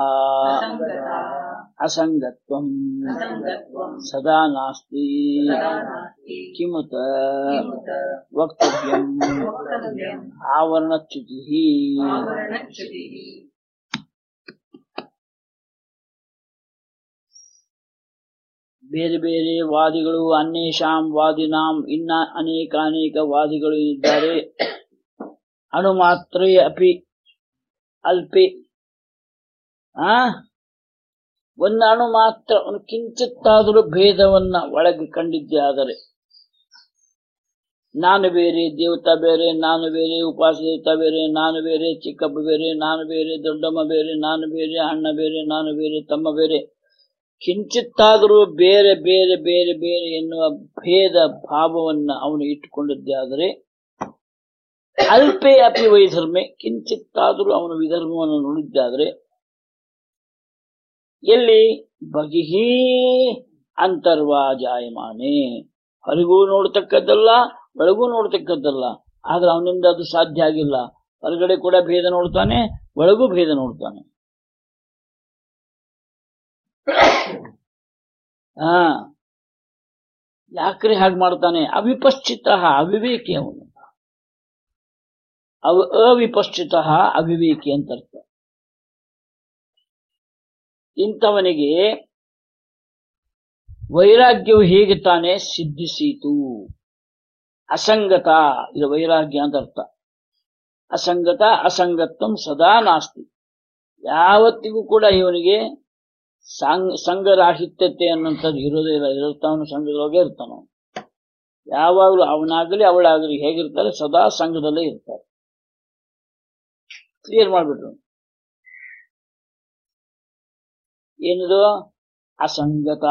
ಅಸಂಗತ್ವಂ ಸದಾ ನಾಸ್ತಿ ಕಿಮುತ ವಕ್ತವ್ಯಂ ಆವರಣಚ್ಯುತಿಃ ಬೇರೆ ಬೇರೆ ವಾದಿಗಳು ಅನ್ಯೇಷಾಂ ವಾದಿನಾಂ ಇನ್ನ ಅನೇಕ ಅನೇಕ ವಾದಿಗಳು ಇದ್ದಾರೆ ಅಣು ಮಾತ್ರೇ ಅಪಿ ಅಲ್ಪೆ ಆ ಒಂದು ಅಣು ಮಾತ್ರ ಒಂದು ಕಿಂಚಿತ್ತಾದರೂ ಭೇದವನ್ನ ಒಳಗೆ ಕಂಡಿದ್ದೆ ಆದರೆ ನಾನು ಬೇರೆ ದೇವತಾ ಬೇರೆ ನಾನು ಬೇರೆ ಉಪಾಸ ದೇವತಾ ಬೇರೆ ನಾನು ಬೇರೆ ಚಿಕ್ಕಪ್ಪ ಬೇರೆ ನಾನು ಬೇರೆ ದೊಡ್ಡಮ್ಮ ಬೇರೆ ನಾನು ಬೇರೆ ಅಣ್ಣ ಬೇರೆ ನಾನು ಬೇರೆ ತಮ್ಮ ಬೇರೆ ಕಿಂಚಿತ್ತಾದರೂ ಬೇರೆ ಬೇರೆ ಬೇರೆ ಬೇರೆ ಎನ್ನುವ ಭೇದ ಭಾವವನ್ನ ಅವನು ಇಟ್ಟುಕೊಂಡಿದ್ದೆ ಆದರೆ ಅಲ್ಪೇ ಅಪಿ ವೈಧರ್ಮೆ ಕಿಂಚಿತ್ತಾದರೂ ಅವನು ವಿಧರ್ಮವನ್ನು ನುಡಿದ್ದಾದ್ರೆ ಎಲ್ಲಿ ಬಗಿಹೀ ಅಂತರ್ವಾ ಜಾಯಮಾನೆ ಹೊರಗೂ ನೋಡ್ತಕ್ಕದ್ದಲ್ಲ ಒಳಗೂ ನೋಡ್ತಕ್ಕದ್ದಲ್ಲ ಆದ್ರೆ ಅವನಿಂದ ಅದು ಸಾಧ್ಯ ಆಗಿಲ್ಲ ಹೊರಗಡೆ ಕೂಡ ಭೇದ ನೋಡ್ತಾನೆ ಒಳಗೂ ಭೇದ ನೋಡ್ತಾನೆ ಹಾ ಯಾಕ್ರಿ ಹಾಗೆ ಮಾಡ್ತಾನೆ ಅವಿಪಶ್ಚಿತ ಅವಿವೇಕಿ ಅವನು ಅವ ಅವಿಪಶ್ಚಿತ ಅವಿವೇಕಿ ಅಂತ ಅರ್ಥ ಇಂಥವನಿಗೆ ವೈರಾಗ್ಯವು ಹೇಗೆ ತಾನೇ ಸಿದ್ಧಿಸೀತು ಅಸಂಗತ ಇದು ವೈರಾಗ್ಯ ಅಂತ ಅರ್ಥ ಅಸಂಗತ ಅಸಂಗತ್ವಂ ಸದಾ ನಾಸ್ತಿ ಯಾವತ್ತಿಗೂ ಕೂಡ ಇವನಿಗೆ ಸಂಘ ಸಂಘರಾಹಿತ್ಯತೆ ಅನ್ನೋಂಥದ್ದು ಇರೋದೇ ಇಲ್ಲ ಇರ್ತಾವನು ಸಂಘದೊಳಗೆ ಇರ್ತಾನ ಯಾವಾಗಲೂ ಅವನಾಗಲಿ ಅವಳಾಗಲಿ ಹೇಗಿರ್ತಾರೆ ಸದಾ ಸಂಘದಲ್ಲೇ ಇರ್ತಾರೆ ಕ್ಲಿಯರ್ ಮಾಡ್ಬಿಟ್ರು ಏನದು ಅಸಂಗತ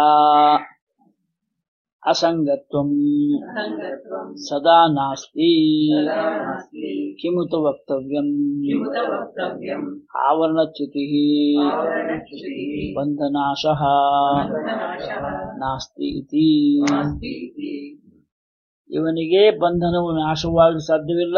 ಅಸಂಗತ್ವಂ ಸದಾ ನಾಸ್ತಿ ಕಿಮುತ ವಕ್ತವ್ಯಂ ಆವರಣಚ್ಯುತಿ ಬಂಧನಾಶಃ ನಾಸ್ತಿ ಇತಿ ಇವನಿಗೆ ಬಂಧನವು ನಾಶವಾಗಿ ಸಾಧ್ಯವಿಲ್ಲ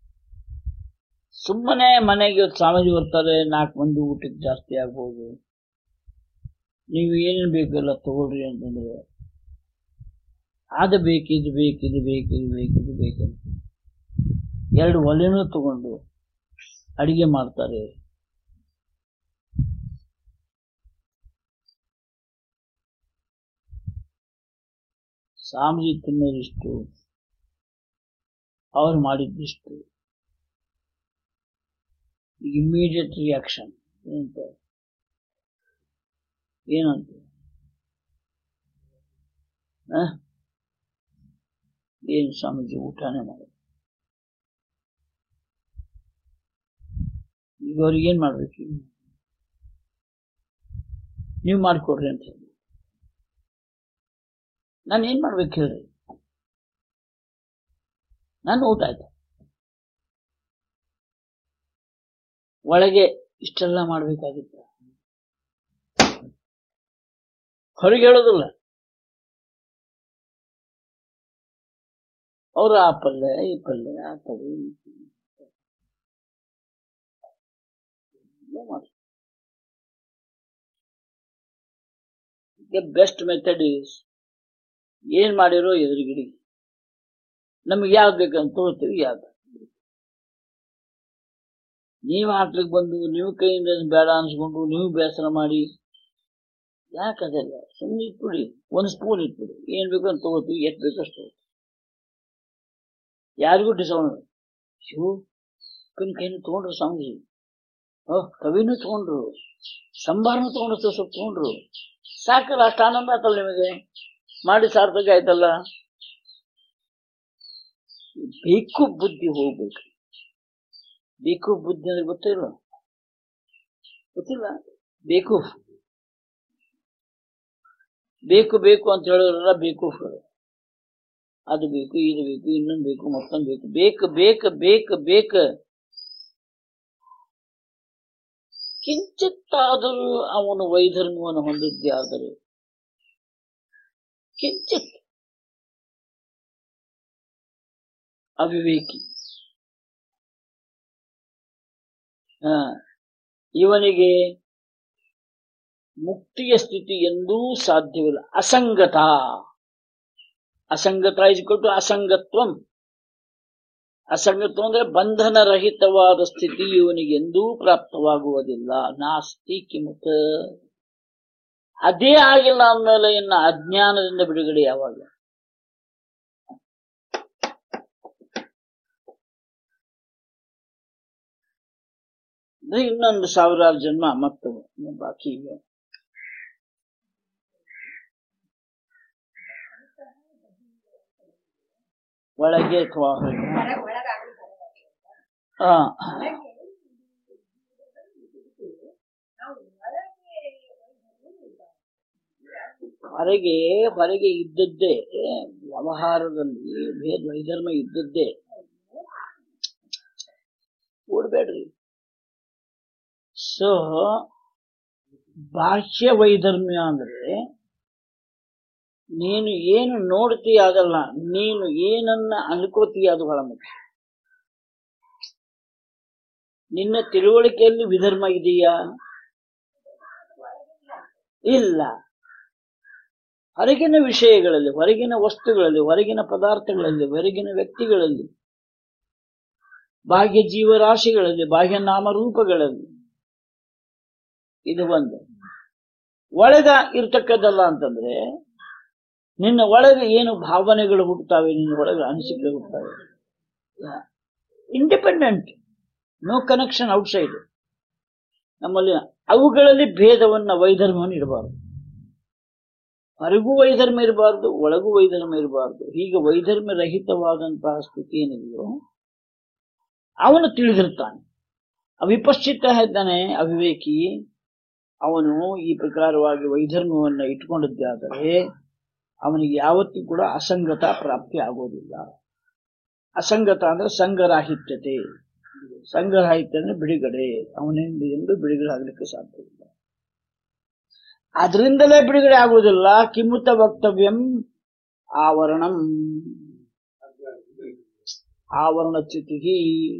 ಸುಮ್ಮನೆ ಮನೆಗೆ ಸ್ವಾಮೀಜಿ ಬರ್ತಾರೆ ನಾಲ್ಕು ಮಂದಿ ಊಟಕ್ಕೆ ಜಾಸ್ತಿ ಆಗ್ಬೋದು ನೀವು ಏನೇನು ಬೇಕೆಲ್ಲ ತಗೊಳ್ರಿ ಅಂತಂದ್ರೆ ಅದು ಬೇಕು ಇದು ಬೇಕು ಇದು ಬೇಕು ಇದು ಬೇಕು ಇದು ಬೇಕು ಅಂತ. ಎರಡು ಒಲೆನೂ ತಗೊಂಡು ಅಡಿಗೆ ಮಾಡ್ತಾರೆ ಸ್ವಾಮೀಜಿ ತಿನ್ನೋದಿಷ್ಟು ಅವ್ರು ಮಾಡಿದ್ದಿಷ್ಟು ಇಮಿಡಿಯೇಟ್ ರಿಯಾಕ್ಷನ್ ಏನಂತ ಏನಂತ ಆ? ಏನು ಸ್ವಾಮೀಜಿ ಊಟನೇ ಮಾಡಿ ಈಗ ಅವ್ರಿಗೆ ಏನ್ ಮಾಡ್ಬೇಕು ನೀವು ಮಾಡಿಕೊಡ್ರಿ ಅಂತ ಹೇಳಿ ನಾನು ಏನ್ ಮಾಡ್ಬೇಕು ಹೇಳ್ರಿ ನಾನು ಊಟ ಆಯ್ತು ಒಳಗೆ ಇಷ್ಟೆಲ್ಲ ಮಾಡ್ಬೇಕಾಗಿತ್ತು ಹೊರಗೆ ಹೇಳೋದಿಲ್ಲ ಅವ್ರು ಆ ಪಲ್ಯ ಈ ಪಲ್ಯ ಆ ಪಲ್ಯ ಈ ಪಲ್ಯ. ಎಲ್ಲ ಮಾಡ್ತಾರೆ. The best method is ಏನ್ ಮಾಡಿರೋ ಎದುರುಗಿಡಿ ನಮ್ಗೆ ಯಾವ್ದು ಬೇಕಂತ ತಗೋತೀವಿ ಯಾವ್ದು ನೀವು ಹಾಕ್ಲಿಕ್ಕೆ ಬಂದು ನೀವು ಕೈಯಿಂದ ಬೇಡ ಅನ್ಸ್ಕೊಂಡು ನೀವು ಬೇಸರ ಮಾಡಿ ಯಾಕದೆಲ್ಲ ಸುಮ್ಮನೆ ಇಟ್ಬಿಡಿ ಒಂದು ಸ್ಪೂನ್ ಇಟ್ಬಿಡಿ ಏನ್ ಬೇಕು ಅಂತ ತಗೋತೀವಿ ಎಷ್ಟು ಬೇಕು ಅಷ್ಟು ತಗೋತೀವಿ. ಯಾರಿಗೂ ಡಿಸೌಂಡ್ ಶಿವು ಕಣ್ ಕೈನ ತಗೊಂಡ್ರು ಸ್ವಾಮೀಜಿ ಓ ಕವಿನೂ ತಗೊಂಡ್ರು ಸಂಭಾರನೂ ತಗೊಂಡ್ರು ಸ್ವಲ್ಪ ತಗೊಂಡ್ರು ಸಾಕಲ್ಲ ಅಷ್ಟು ಆನಂದ ಆತಲ್ಲ ನಿಮಗೆ ಮಾಡಿ ಸಾರ್ಥಕ ಆಯ್ತಲ್ಲ ಬೇಕು ಬುದ್ಧಿ ಹೋಗ್ಬೇಕು ಬೇಕು ಬುದ್ಧಿ ಅಂದ್ರೆ ಗೊತ್ತಿಲ್ಲ ಗೊತ್ತಿಲ್ಲ ಬೇಕು ಬೇಕು ಬೇಕು ಅಂತ ಹೇಳೋರೆಲ್ಲ ಬೇಕು ಅದು ಬೇಕು ಇದು ಬೇಕು ಇನ್ನೊಂದು ಬೇಕು ಮತ್ತೊಂದು ಬೇಕು ಬೇಕು ಬೇಕು ಬೇಕು ಬೇಕು ಕಿಂಚಿತ್ತಾದರೂ ಅವನು ವೈಧರ್ಮ್ಯವನ್ನು ಹೊಂದಿದ್ದೇ ಆದರೆ ಕಿಂಚಿತ್ ಅವಿವೇಕಿ ಹ ಇವನಿಗೆ ಮುಕ್ತಿಯ ಸ್ಥಿತಿ ಎಂದೂ ಸಾಧ್ಯವಿಲ್ಲ ಅಸಂಗತ ಅಸಂಗತ ಇಸ್ಕೊಟ್ಟು ಅಸಂಗತ್ವಂ ಅಸಂಗತ್ವ ಅಂದ್ರೆ ಬಂಧನರಹಿತವಾದ ಸ್ಥಿತಿ ಇವನಿಗೆ ಎಂದೂ ಪ್ರಾಪ್ತವಾಗುವುದಿಲ್ಲ ನಾಸ್ತಿ ಕಿಮುತ ಅದೇ ಆಗಿಲ್ಲ ಅಂದಮೇಲೆ ಇನ್ನು ಅಜ್ಞಾನದಿಂದ ಬಿಡುಗಡೆ ಯಾವಾಗ ಅಂದ್ರೆ ಇನ್ನೊಂದು ಸಾವಿರಾರು ಜನ್ಮ ಮತ್ತು ಬಾಕಿ ಇವೆ ಒಳಗೆ ಅಥವಾ ಹೊರಗೆ ಹೊರಗ್- ಒಳಗಾಗ್ಲಿ ಹೊರಗಾಗ್ಲಿ. ಹಾ ಒಳಗೆ ನಾವು ಒಳಗೆ ಹೊರಗೆ ಹೊರಗೆ ಇದ್ದದ್ದೇ ವ್ಯವಹಾರದಲ್ಲಿ ಭೇದ ವೈಧರ್ಮ ಇದ್ದದ್ದೇ ಓಡ್ಬೇಡ್ರಿ ಸೊ ಬಾಹ್ಯ ವೈಧರ್ಮ್ಯ ಅಂದ್ರೆ ನೀನು ಏನು ನೋಡ್ತೀಯ ಅದಲ್ಲ ನೀನು ಏನನ್ನ ಅನ್ಕೋತೀಯ ಅದು ಬಹಳ ಮುಖ್ಯ ನಿನ್ನ ತಿಳುವಳಿಕೆಯಲ್ಲಿ ವಿಧರ್ಮ ಇದೆಯಾ ಇಲ್ಲ ಹೊರಗಿನ ವಿಷಯಗಳಲ್ಲಿ ಹೊರಗಿನ ವಸ್ತುಗಳಲ್ಲಿ ಹೊರಗಿನ ಪದಾರ್ಥಗಳಲ್ಲಿ ಹೊರಗಿನ ವ್ಯಕ್ತಿಗಳಲ್ಲಿ ಬಾಹ್ಯ ಜೀವರಾಶಿಗಳಲ್ಲಿ ಬಾಹ್ಯ ನಾಮರೂಪಗಳಲ್ಲಿ ಇದು ಒಂದು ಒಳಗ ಇರ್ತಕ್ಕದ್ದಲ್ಲ ಅಂತಂದ್ರೆ ನಿನ್ನ ಒಳಗೆ ಏನು ಭಾವನೆಗಳು ಹುಟ್ಟುತ್ತವೆ ನಿನ್ನ ಒಳಗೆ ಅನಿಸಿಕೆ ಹುಟ್ಟುತ್ತವೆ ಇಂಡಿಪೆಂಡೆಂಟ್ ನೋ ಕನೆಕ್ಷನ್ ಔಟ್ಸೈಡ್ ನಮ್ಮಲ್ಲಿ ಅವುಗಳಲ್ಲಿ ಭೇದವನ್ನ ವೈಧರ್ಮವನ್ನು ಇಡಬಾರದು ಹೊರಗೂ ವೈಧರ್ಮ ಇರಬಾರ್ದು ಒಳಗೂ ವೈಧರ್ಮ ಇರಬಾರ್ದು ಹೀಗೆ ವೈಧರ್ಮ ರಹಿತವಾದಂತಹ ಸ್ಥಿತಿ ಏನಿದೆಯೋ ಅವನು ತಿಳಿದಿರ್ತಾನೆ ಅವಿಪಶ್ಚಿತ ಇದ್ದಾನೆ ಅವಿವೇಕಿ ಅವನು ಈ ಪ್ರಕಾರವಾಗಿ ವೈಧರ್ಮವನ್ನು ಇಟ್ಕೊಂಡಿದ್ದೆ ಆದರೆ ಅವನಿಗೆ ಯಾವತ್ತೂ ಕೂಡ ಅಸಂಗತ ಪ್ರಾಪ್ತಿ ಆಗೋದಿಲ್ಲ ಅಸಂಗತ ಅಂದ್ರೆ ಸಂಘರಾಹಿತ್ಯತೆ ಸಂಘರಾಹಿತ್ಯ ಅಂದ್ರೆ ಬಿಡುಗಡೆ ಅವನಿಂದ ಎಂದು ಬಿಡುಗಡೆ ಆಗ್ಲಿಕ್ಕೆ ಸಾಧ್ಯವಿಲ್ಲ ಅದರಿಂದಲೇ ಬಿಡುಗಡೆ ಆಗುವುದಿಲ್ಲ ಕಿಮ್ಮುತ ವಕ್ತವ್ಯಂ ಆವರಣಂ ಆವರಣ ಚ್ಯುತಿ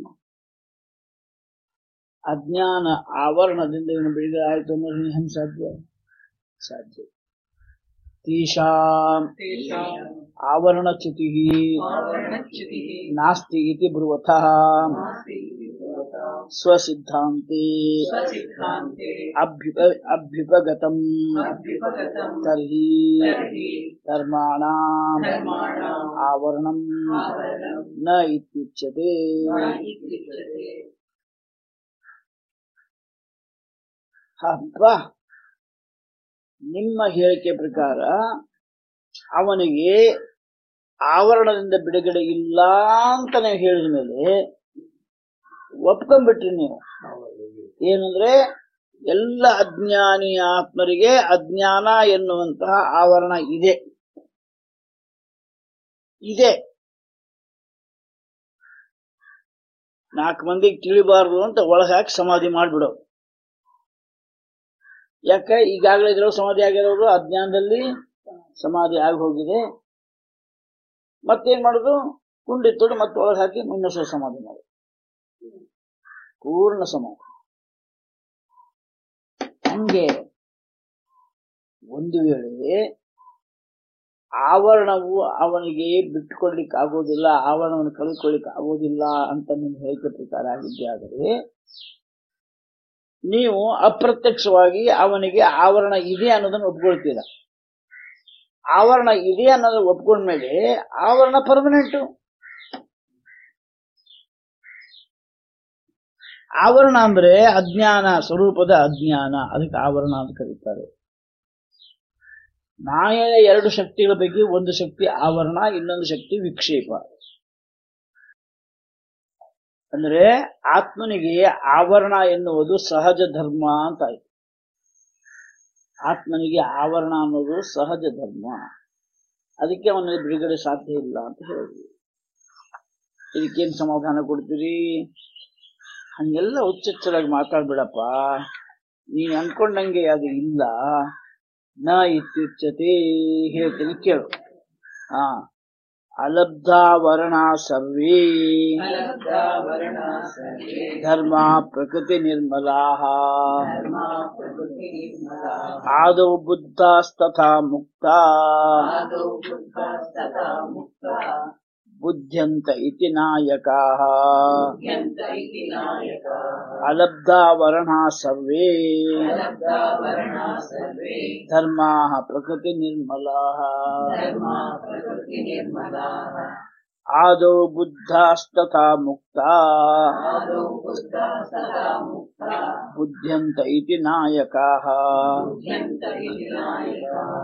ಅಜ್ಞಾನ ಆವರಣದಿಂದ ಇವನು ಬಿಡುಗಡೆ ಆಯ್ತು ಅಂದ್ರೆ ಹೆಂಗ್ ಸಾಧ್ಯ ಸಾಧ್ಯ ತೇಷಾಂ ಆವರಣಚ್ಯುತಿ आवरणच्युतिः ನಾಸ್ತಿ ಇತಿ ಬ್ರುವತಃ नास्ति इति भवता ಸ್ವಸಿದ್ಧಾಂತೆ स्वसिद्धान्ते ಅಭ್ಯುಪ ಅಭ್ಯುಪಗತಂ अभ्युपगतम् ತರ್ಹಿ तर्हि ಧರ್ಮಾಣಾಂ धर्माणाम् ಆವರಣಂ आवरणम् ನ ಇತ್ಯುಚ್ಯತೆ न इत्युच्यते ಅಪ್ಪ ನಿಮ್ಮ ಹೇಳಿಕೆ ಪ್ರಕಾರ ಅವನಿಗೆ ಆವರಣದಿಂದ ಬಿಡುಗಡೆ ಇಲ್ಲ ಅಂತ ನೀವು ಹೇಳಿದ ಮೇಲೆ ಒಪ್ಕೊಂಡ್ಬಿಟ್ರಿ ನೀವು ಏನಂದ್ರೆ ಎಲ್ಲ ಅಜ್ಞಾನಿ ಆತ್ಮರಿಗೆ ಅಜ್ಞಾನ ಎನ್ನುವಂತಹ ಆವರಣ ಇದೆ ಇದೆ ನಾಲ್ಕು ಮಂದಿಗೆ ತಿಳಿಬಾರ್ದು ಅಂತ ಒಳಗೆ ಹಾಕಿ ಸಮಾಧಿ ಮಾಡ್ಬಿಡೋ ಯಾಕೆ ಈಗಾಗಲೇ ಇದ್ರೊಳಗೆ ಸಮಾಧಿ ಆಗಿರೋರು ಅಜ್ಞಾನದಲ್ಲಿ ಸಮಾಧಿ ಆಗಿ ಹೋಗಿದೆ ಮತ್ತೇನ್ ಮಾಡುದು ಕುಂಡಿ ತೊಡು ಮತ್ತೆ ಒಳಗೆ ಹಾಕಿ ಇನ್ನೊಂದ್ಸಲ ಸಮಾಧಿ ಮಾಡುದು ಪೂರ್ಣ ಸಮಾಧಿ ಹಂಗೆ ಒಂದು ವೇಳೆ ಆವರಣವು ಅವನಿಗೆ ಬಿಟ್ಟುಕೊಡ್ಲಿಕ್ಕೆ ಆಗೋದಿಲ್ಲ ಆವರಣವನ್ನು ಕಳೆದುಕೊಳ್ಳಿಕ್ಕೆ ಆಗೋದಿಲ್ಲ ಅಂತ ನಿಮ್ಮ ಹೇಳಿಕೆ ಪ್ರಕಾರ ಆಗಿದ್ದೆ ಆದರೆ ನೀವು ಅಪ್ರತ್ಯಕ್ಷವಾಗಿ ಅವನಿಗೆ ಆವರಣ ಇದೆ ಅನ್ನೋದನ್ನು ಒಪ್ಕೊಳ್ತೀರ ಆವರಣ ಇದೆ ಅನ್ನೋದನ್ನ ಒಪ್ಕೊಂಡ್ಮೇಲೆ ಆವರಣ ಪರ್ಮನೆಂಟು ಆವರಣ ಅಂದ್ರೆ ಅಜ್ಞಾನ ಸ್ವರೂಪದ ಅಜ್ಞಾನ ಅದಕ್ಕೆ ಆವರಣ ಅಂತ ಕರೀತಾರೆ ಮಾಯೆಯ ಎರಡು ಶಕ್ತಿಗಳ ಪೈಕಿ ಒಂದು ಶಕ್ತಿ ಆವರಣ ಇನ್ನೊಂದು ಶಕ್ತಿ ವಿಕ್ಷೇಪ ಅಂದ್ರೆ ಆತ್ಮನಿಗೆ ಆವರಣ ಎನ್ನುವುದು ಸಹಜ ಧರ್ಮ ಅಂತ ಆಯ್ತು ಆತ್ಮನಿಗೆ ಆವರಣ ಅನ್ನೋದು ಸಹಜ ಧರ್ಮ ಅದಕ್ಕೆ ಅವನಿಗೆ ಬಿಡುಗಡೆ ಸಾಧ್ಯ ಇಲ್ಲ ಅಂತ ಹೇಳಿದ್ವಿ ಇದಕ್ಕೇನ್ ಸಮಾಧಾನ ಕೊಡ್ತೀರಿ ಹಂಗೆಲ್ಲ ಹುಚ್ಚೆಚ್ಚರಾಗಿ ಮಾತಾಡ್ಬೇಡಪ್ಪ ನೀನ್ ಅನ್ಕೊಂಡಂಗೆ ಅದು ಇಲ್ಲ ನ ಇತ್ಯುಚ್ಯತೆ ಹೇಳ್ತೀನಿ ಕೇಳು ಹಾ ಅಲಬ್ಧಾವರಣ ಸರ್ವೇ अलब्धा वर्णा सर्वे ಧರ್ಮ ಪ್ರಕೃತಿ ನಿರ್ಮಲಾ धर्मा प्रकृतिनिर्मला ಆದೌ ಬುದ್ಧಾಸ್ತಥಾ ಮುಕ್ತಾ आदौ बुद्धास्तथा मुक्ता ಬುದ್ಧ್ಯಂತ ಇತಿ ನಾಯಕಾ ह्यन्त इति नायकाः ಅಲಬ್ಧಾವರಣ ಸರ್ವೇ अलब्धा वर्णा सर्वे ಧರ್ಮಾ ಪ್ರಕೃತಿ ನಿರ್ಮಲಾ धर्मा प्रकृतिनिर्मलाः ಆದೌ ಬುದ್ಧಾಸ್ತಥಾ ಮುಕ್ತಾ आदौ बुद्धास्तथा मुक्ता ಬುದ್ಧ್ಯಂತ ಇತಿ ನಾಯಕಾ ह्यन्त इति नायकाः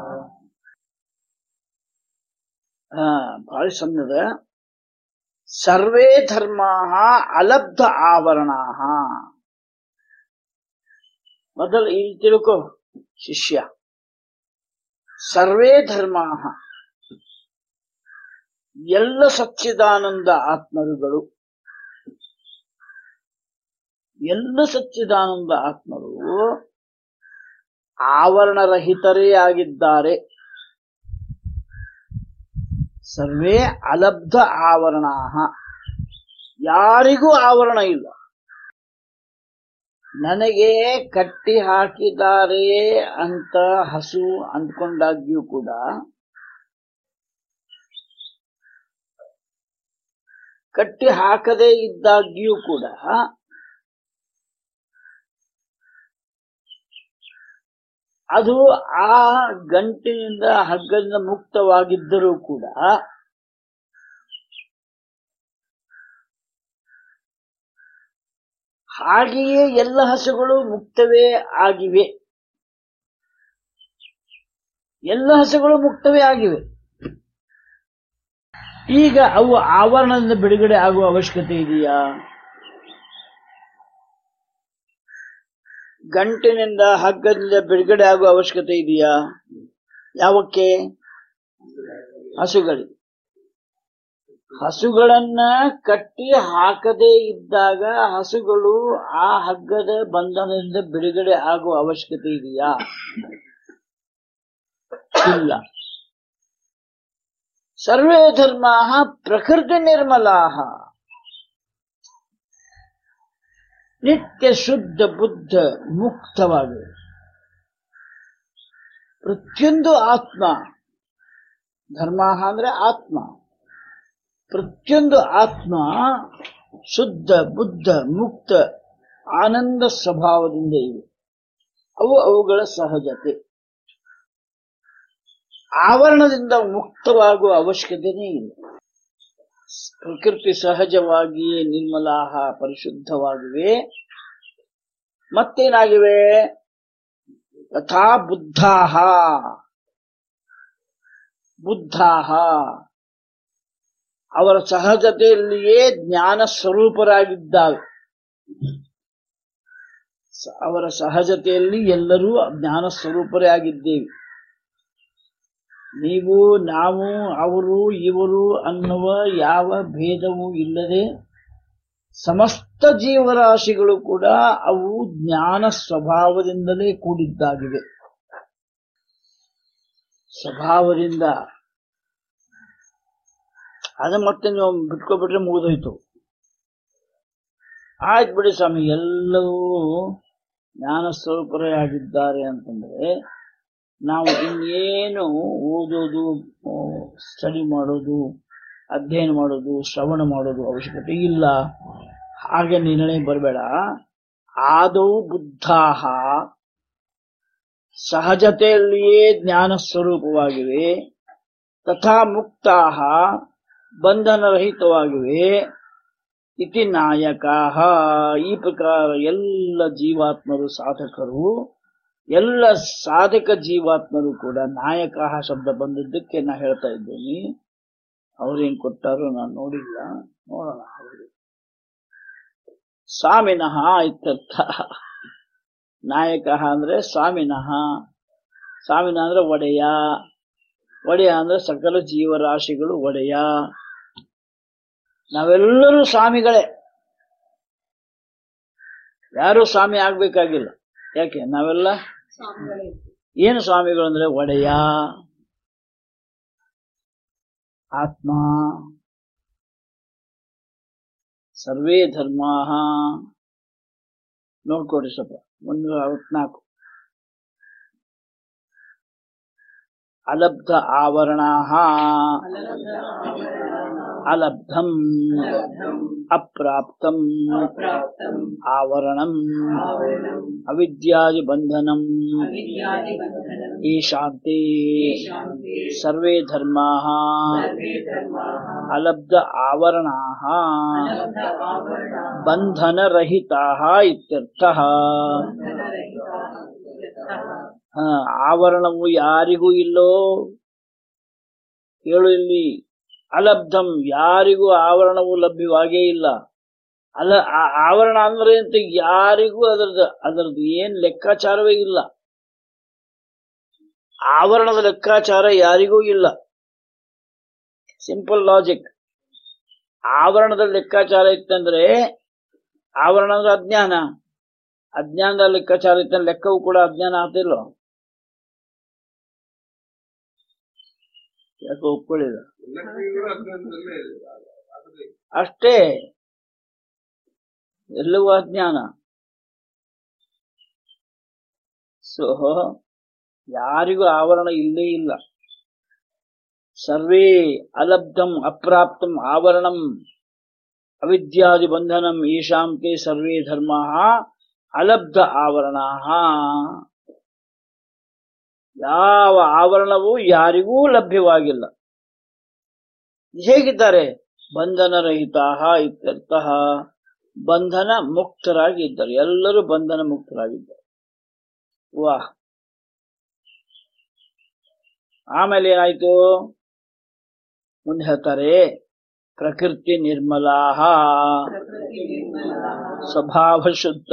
ಹಾ ಬಹಳ ಸಣ್ಣದ ಸರ್ವೇ ಧರ್ಮಾ ಅಲಬ್ಧ ಆವರಣಾ ಮೊದಲು ಇಲ್ಲಿ ತಿಳ್ಕೊ ಶಿಷ್ಯ ಸರ್ವೇ ಧರ್ಮಾ ಎಲ್ಲ ಸಚ್ಚಿದಾನಂದ ಆತ್ಮರುಗಳು ಎಲ್ಲ ಸಚ್ಚಿದಾನಂದ ಆತ್ಮರು ಆವರಣರಹಿತರೇ ಆಗಿದ್ದಾರೆ ಸರ್ವೇ ಅಲಬ್ಧ ಆವರಣ ಯಾರಿಗೂ ಆವರಣ ಇಲ್ಲ ನನಗೆ ಕಟ್ಟಿ ಹಾಕಿದ್ದಾರೆ ಅಂತ ಹಸು ಅಂದ್ಕೊಂಡಾಗ್ಯೂ ಕೂಡ ಕಟ್ಟಿ ಹಾಕದೇ ಇದ್ದಾಗ್ಯೂ ಕೂಡ ಅದು ಆ ಗಂಟಿನಿಂದ ಹಗ್ಗದಿಂದ ಮುಕ್ತವಾಗಿದ್ದರೂ ಕೂಡ ಹಾಗೆಯೇ ಎಲ್ಲ ಹಸುಗಳು ಮುಕ್ತವೇ ಆಗಿವೆ ಎಲ್ಲ ಹಸುಗಳು ಮುಕ್ತವೇ ಆಗಿವೆ ಈಗ ಅವು ಆವರಣದಿಂದ ಬಿಡುಗಡೆ ಆಗುವ ಅವಶ್ಯಕತೆ ಇದೆಯಾ ಗಂಟಿನಿಂದ ಹಗ್ಗದಿಂದ ಬಿಡುಗಡೆ ಆಗುವ ಅವಶ್ಯಕತೆ ಇದೆಯಾ ಯಾವಕ್ಕೆ ಹಸುಗಳಿಗೆ ಹಸುಗಳನ್ನ ಕಟ್ಟಿ ಹಾಕದೇ ಇದ್ದಾಗ ಹಸುಗಳು ಆ ಹಗ್ಗದ ಬಂಧನದಿಂದ ಬಿಡುಗಡೆ ಆಗುವ ಅವಶ್ಯಕತೆ ಇದೆಯಾ ಇಲ್ಲ ಸರ್ವೇ ಧರ್ಮ ಪ್ರಕೃತಿ ನಿರ್ಮಲಾ ನಿತ್ಯ ಶುದ್ಧ ಬುದ್ಧ ಮುಕ್ತವಾಗಿವೆ ಪ್ರತಿಯೊಂದು ಆತ್ಮ ಧರ್ಮ ಅಂದ್ರೆ ಆತ್ಮ ಪ್ರತಿಯೊಂದು ಆತ್ಮ ಶುದ್ಧ ಬುದ್ಧ ಮುಕ್ತ ಆನಂದ ಸ್ವಭಾವದಿಂದ ಇವೆ ಅವು ಅವುಗಳ ಸಹಜತೆ ಆವರಣದಿಂದ ಮುಕ್ತವಾಗುವ ಅವಶ್ಯಕತೆನೇ ಇಲ್ಲ ಪ್ರಕೃತಿ ಸಹಜವಾಗಿಯೇ ನಿರ್ಮಲಾಹ ಪರಿಶುದ್ಧವಾಗಿವೆ ಮತ್ತೇನಾಗಿವೆ ತಥಾ ಬುದ್ಧಾಹ ಬುದ್ಧಾಹ ಅವರ ಸಹಜತೆಯಲ್ಲಿಯೇ ಜ್ಞಾನ ಸ್ವರೂಪರಾಗಿದ್ದಾವೆ ಸ- ಅವರ ಸಹಜತೆಯಲ್ಲಿ ಎಲ್ಲರೂ ಜ್ಞಾನ ಸ್ವರೂಪರೇ ಆಗಿದ್ದೇವೆ ನೀವು ನಾವು ಅವರು ಇವರು ಅನ್ನುವ ಯಾವ ಭೇದವೂ ಇಲ್ಲದೆ ಸಮಸ್ತ ಜೀವರಾಶಿಗಳು ಕೂಡ ಅವು ಜ್ಞಾನ ಸ್ವಭಾವದಿಂದಲೇ ಕೂಡಿದ್ದಾಗಿವೆ ಸ್ವಭಾವದಿಂದ ಅದು ಮತ್ತೆ ನೀವು ಬಿಟ್ಕೊಬಿಟ್ರೆ ಮುಗಿದೋಯ್ತು ಆಯ್ತು ಬಿಡಿ ಸ್ವಾಮಿ ಎಲ್ಲವೂ ಜ್ಞಾನ ಸ್ವರೂಪರೇ ಆಗಿದ್ದಾರೆ ಅಂತಂದ್ರೆ ನಾವು ಇನ್ನೇನು ಓದೋದು ಸ್ಟಡಿ ಮಾಡೋದು ಅಧ್ಯಯನ ಮಾಡೋದು ಶ್ರವಣ ಮಾಡೋದು ಅವಶ್ಯಕತೆ ಇಲ್ಲ ಹಾಗೆ ನಿರ್ಣಯ ಬರಬೇಡ ಆದೌ ಬುದ್ಧಾಹ ಸಹಜತೆಯಲ್ಲಿಯೇ ಜ್ಞಾನ ಸ್ವರೂಪವಾಗಿವೆ ತಥಾ ಮುಕ್ತಾಹ ಬಂಧನರಹಿತವಾಗಿವೆ ಇತಿ ನಾಯಕಾಹ ಈ ಪ್ರಕಾರ ಎಲ್ಲ ಜೀವಾತ್ಮರು ಸಾಧಕರು ಎಲ್ಲ ಸಾಧಕ ಜೀವಾತ್ಮರು ಕೂಡ ನಾಯಕ ಶಬ್ದ ಬಂದಿದ್ದಕ್ಕೆ ನಾ ಹೇಳ್ತಾ ಇದ್ದೇನೆ ಅವ್ರೇನ್ ಕೊಟ್ಟಾರೋ ನಾನು ನೋಡಿಲ್ಲ ನೋಡೋಣ ಅವ್ರಿಗೆ ಸ್ವಾಮಿನಃ ಇತ್ಯರ್ಥ ನಾಯಕ ಅಂದ್ರೆ ಸ್ವಾಮಿನಃ ಸ್ವಾಮಿನ ಅಂದ್ರೆ ಒಡೆಯ ಒಡೆಯ ಅಂದ್ರೆ ಸಕಲ ಜೀವರಾಶಿಗಳು ಒಡೆಯ ನಾವೆಲ್ಲರೂ ಸ್ವಾಮಿಗಳೇ ಯಾರು ಸ್ವಾಮಿ ಆಗ್ಬೇಕಾಗಿಲ್ಲ ಯಾಕೆ ನಾವೆಲ್ಲ ಏನು ಸ್ವಾಮಿಗಳು ಅಂದ್ರೆ ಒಡೆಯ ಆತ್ಮ ಸರ್ವೇ ಧರ್ಮಾ ನೋಡ್ಕೊಡಿ ಸ್ವಲ್ಪ ಮುನ್ನೂರ ಅರವತ್ನಾಲ್ಕು ಅಲಬ್ಧ ಆವರಣಾ ಅಲಬ್ಧಂ ಅಪ್ರಾಪ್ತಂ ಆವರಣಂ ಅವಿದ್ಯಾದಿ ಬಂಧನಂ ಈಶಾಂತಿ ಸರ್ವೇ ಧರ್ಮಾ ಅಲಬ್ಧ ಆವರಣಾ ಬಂಧನರಹಿತಾ ಇತ್ಯರ್ಥಃ ಹ, ಆವರಣವು ಯಾರಿಗೂ ಇಲ್ಲೋ ಹೇಳು ಇಲ್ಲಿ ಅಲಬ್ಧಂ ಯಾರಿಗೂ ಆವರಣವು ಲಭ್ಯವಾಗೇ ಇಲ್ಲ ಅಲ್ಲ ಆ- ಆವರಣ ಅಂದ್ರೆ ಅಂತ ಯಾರಿಗೂ ಅದರದ್ದು ಅದರದ್ದು ಏನ್ ಲೆಕ್ಕಾಚಾರವೇ ಇಲ್ಲ ಆವರಣದ ಲೆಕ್ಕಾಚಾರ ಯಾರಿಗೂ ಇಲ್ಲ ಸಿಂಪಲ್ ಲಾಜಿಕ್ ಆವರಣದ ಲೆಕ್ಕಾಚಾರ ಇತ್ತಂದ್ರೆ ಆವರಣ ಅಂದ್ರೆ ಅಜ್ಞಾನ ಅಜ್ಞಾನದ ಲೆಕ್ಕಾಚಾರ ಇತ್ತಂದ್ರೆ ಲೆಕ್ಕವು ಕೂಡ ಅಜ್ಞಾನ ಆಗ್ತಿಲ್ಲ ಯಾಕೆ ಒಪ್ಕೊಳ್ಳಿಲ್ಲ ಅಷ್ಟೇ ಎಲ್ಲವೂ ಅಜ್ಞಾನ ಸೊ ಯಾರಿಗೂ ಆವರಣ ಇಲ್ಲೇ ಇಲ್ಲ ಸರ್ವೇ ಅಲಬ್ಧಂ ಅಪ್ರಾಪ್ತಂ ಆವರಣಂ ಅವಿದ್ಯಾದಿ ಬಂಧನಂ ಈಶಾಂ ತೇ ಸರ್ವೇ ಧರ್ಮಾ ಅಲಬ್ಧ ಆವರಣಾ ಯಾವ ಆವರಣವೂ ಯಾರಿಗೂ ಲಭ್ಯವಾಗಿಲ್ಲ ಹೇಗಿದ್ದಾರೆ ಬಂಧನರಹಿತ ಇತ್ಯರ್ಥಃ ಬಂಧನ ಮುಕ್ತರಾಗಿ ಇದ್ದಾರೆ ಎಲ್ಲರೂ ಬಂಧನ ಮುಕ್ತರಾಗಿದ್ದಾರೆ ವಾಹ್ ಆಮೇಲೆ ಏನಾಯ್ತು ಮುಂದೆ ಹೇಳ್ತಾರೆ ಪ್ರಕೃತಿ ನಿರ್ಮಲಾಹ ಸ್ವಭಾವ ಶುದ್ಧ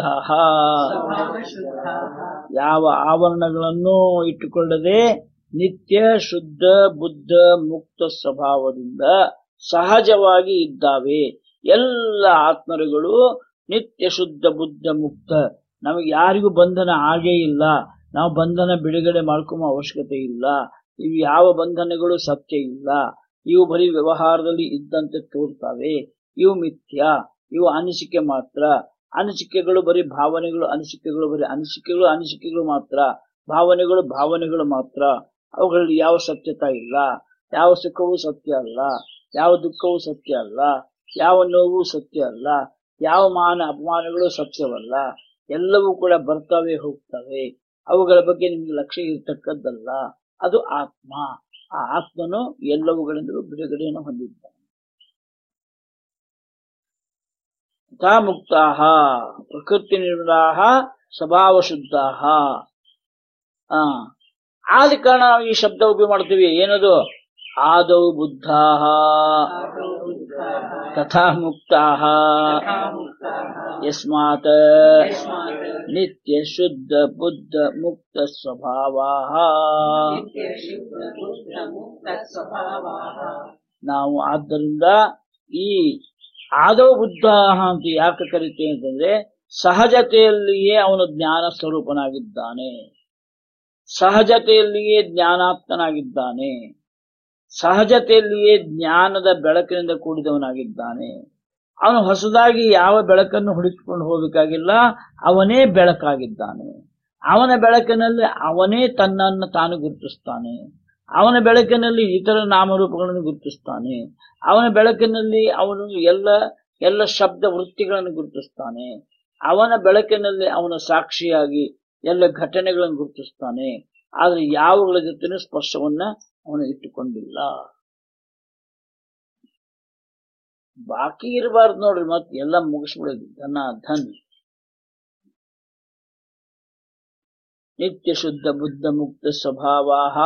ಯಾವ ಆವರಣಗಳನ್ನು ಇಟ್ಟುಕೊಳ್ಳದೆ ನಿತ್ಯ ಶುದ್ಧ ಬುದ್ಧ ಮುಕ್ತ ಸ್ವಭಾವದಿಂದ ಸಹಜವಾಗಿ ಇದ್ದಾವೆ ಎಲ್ಲ ಆತ್ಮರುಗಳು ನಿತ್ಯ ಶುದ್ಧ ಬುದ್ಧ ಮುಕ್ತ ನಮಗೆ ಯಾರಿಗೂ ಬಂಧನ ಆಗೇ ಇಲ್ಲ ನಾವು ಬಂಧನ ಬಿಡುಗಡೆ ಮಾಡ್ಕೊಂಬ ಅವಶ್ಯಕತೆ ಇಲ್ಲ ಇವು ಯಾವ ಬಂಧನಗಳು ಸತ್ಯ ಇಲ್ಲ ಇವು ಬರೀ ವ್ಯವಹಾರದಲ್ಲಿ ಇದ್ದಂತೆ ತೋರ್ತವೆ ಇವು ಮಿಥ್ಯ ಇವು ಅನಿಸಿಕೆ ಮಾತ್ರ ಅನಿಸಿಕೆಗಳು ಬರೀ ಭಾವನೆಗಳು ಅನಿಸಿಕೆಗಳು ಬರೀ ಅನಿಸಿಕೆಗಳು ಅನಿಸಿಕೆಗಳು ಮಾತ್ರ ಭಾವನೆಗಳು ಭಾವನೆಗಳು ಮಾತ್ರ ಅವುಗಳಲ್ಲಿ ಯಾವ ಸತ್ಯತಾ ಇಲ್ಲ ಯಾವ ಸುಖವೂ ಸತ್ಯ ಅಲ್ಲ ಯಾವ ದುಃಖವೂ ಸತ್ಯ ಅಲ್ಲ ಯಾವ ನೋವು ಸತ್ಯ ಅಲ್ಲ ಯಾವ ಮಾನ ಅಪಮಾನಗಳು ಸತ್ಯವಲ್ಲ ಎಲ್ಲವೂ ಕೂಡ ಬರ್ತವೆ ಹೋಗ್ತವೆ ಅವುಗಳ ಬಗ್ಗೆ ನಿಮ್ಗೆ ಲಕ್ಷ್ಯ ಇರ್ತಕ್ಕದ್ದಲ್ಲ ಅದು ಆತ್ಮ ಆ ಆತ್ಮನು ಎಲ್ಲವುಗಳಿಂದಲೂ ಬಿಡುಗಡೆಯನ್ನು ಹೊಂದಿದ್ದಾನೆ ತಥಾ ಮುಕ್ತಾ ಪ್ರಕೃತಿ ನಿರ್ಮಲಾಹ ಸ್ವಭಾವ ಶುದ್ಧಾ ಆ ಆದ ಕಾರಣ ನಾವು ಈ ಶಬ್ದ ಉಪಯೋಗ ಮಾಡ್ತೀವಿ ಏನದು ಆದೌ ಬುದ್ಧಾ ತಥಾ ಮುಕ್ತಾ ಯಸ್ಮಾತ್ ನಿತ್ಯ ಶುದ್ಧ ಬುದ್ಧ ಮುಕ್ತ ಸ್ವಭಾವ ನಾವು ಆದ್ದರಿಂದ ಈ ಆದವ ಬುದ್ಧ ಅಂತ ಯಾಕೆ ಕರಿತೇವೆ ಅಂತಂದ್ರೆ ಸಹಜತೆಯಲ್ಲಿಯೇ ಅವನು ಜ್ಞಾನ ಸ್ವರೂಪನಾಗಿದ್ದಾನೆ ಸಹಜತೆಯಲ್ಲಿಯೇ ಜ್ಞಾನಾತ್ಮನಾಗಿದ್ದಾನೆ ಸಹಜತೆಯಲ್ಲಿಯೇ ಜ್ಞಾನದ ಬೆಳಕಿನಿಂದ ಕೂಡಿದವನಾಗಿದ್ದಾನೆ ಅವನು ಹೊಸದಾಗಿ ಯಾವ ಬೆಳಕನ್ನು ಹುಡುಕಿಕೊಂಡು ಹೋಗಬೇಕಾಗಿಲ್ಲ ಅವನೇ ಬೆಳಕಾಗಿದ್ದಾನೆ ಅವನ ಬೆಳಕಿನಲ್ಲಿ ಅವನೇ ತನ್ನನ್ನು ತಾನು ಗುರುತಿಸ್ತಾನೆ ಅವನ ಬೆಳಕಿನಲ್ಲಿ ಇತರ ನಾಮರೂಪಗಳನ್ನು ಗುರುತಿಸ್ತಾನೆ ಅವನ ಬೆಳಕಿನಲ್ಲಿ ಅವನು ಎಲ್ಲ ಎಲ್ಲ ಶಬ್ದ ವೃತ್ತಿಗಳನ್ನು ಗುರುತಿಸ್ತಾನೆ ಅವನ ಬೆಳಕಿನಲ್ಲಿ ಅವನ ಸಾಕ್ಷಿಯಾಗಿ ಎಲ್ಲ ಘಟನೆಗಳನ್ನು ಗುರುತಿಸ್ತಾನೆ ಆದ್ರೆ ಯಾವುಗಳ ಜೊತೆನೂ ಸ್ಪರ್ಶವನ್ನ ಅವನು ಇಟ್ಟುಕೊಂಡಿಲ್ಲ ಬಾಕಿ ಇರಬಾರ್ದು ನೋಡ್ರಿ ಮತ್ ಎಲ್ಲ ಮುಗಿಸ್ಬಿಡೋದು ಧನ ಧನ್ ನಿತ್ಯ ಶುದ್ಧ ಬುದ್ಧ ಮುಕ್ತ ಸ್ವಭಾವ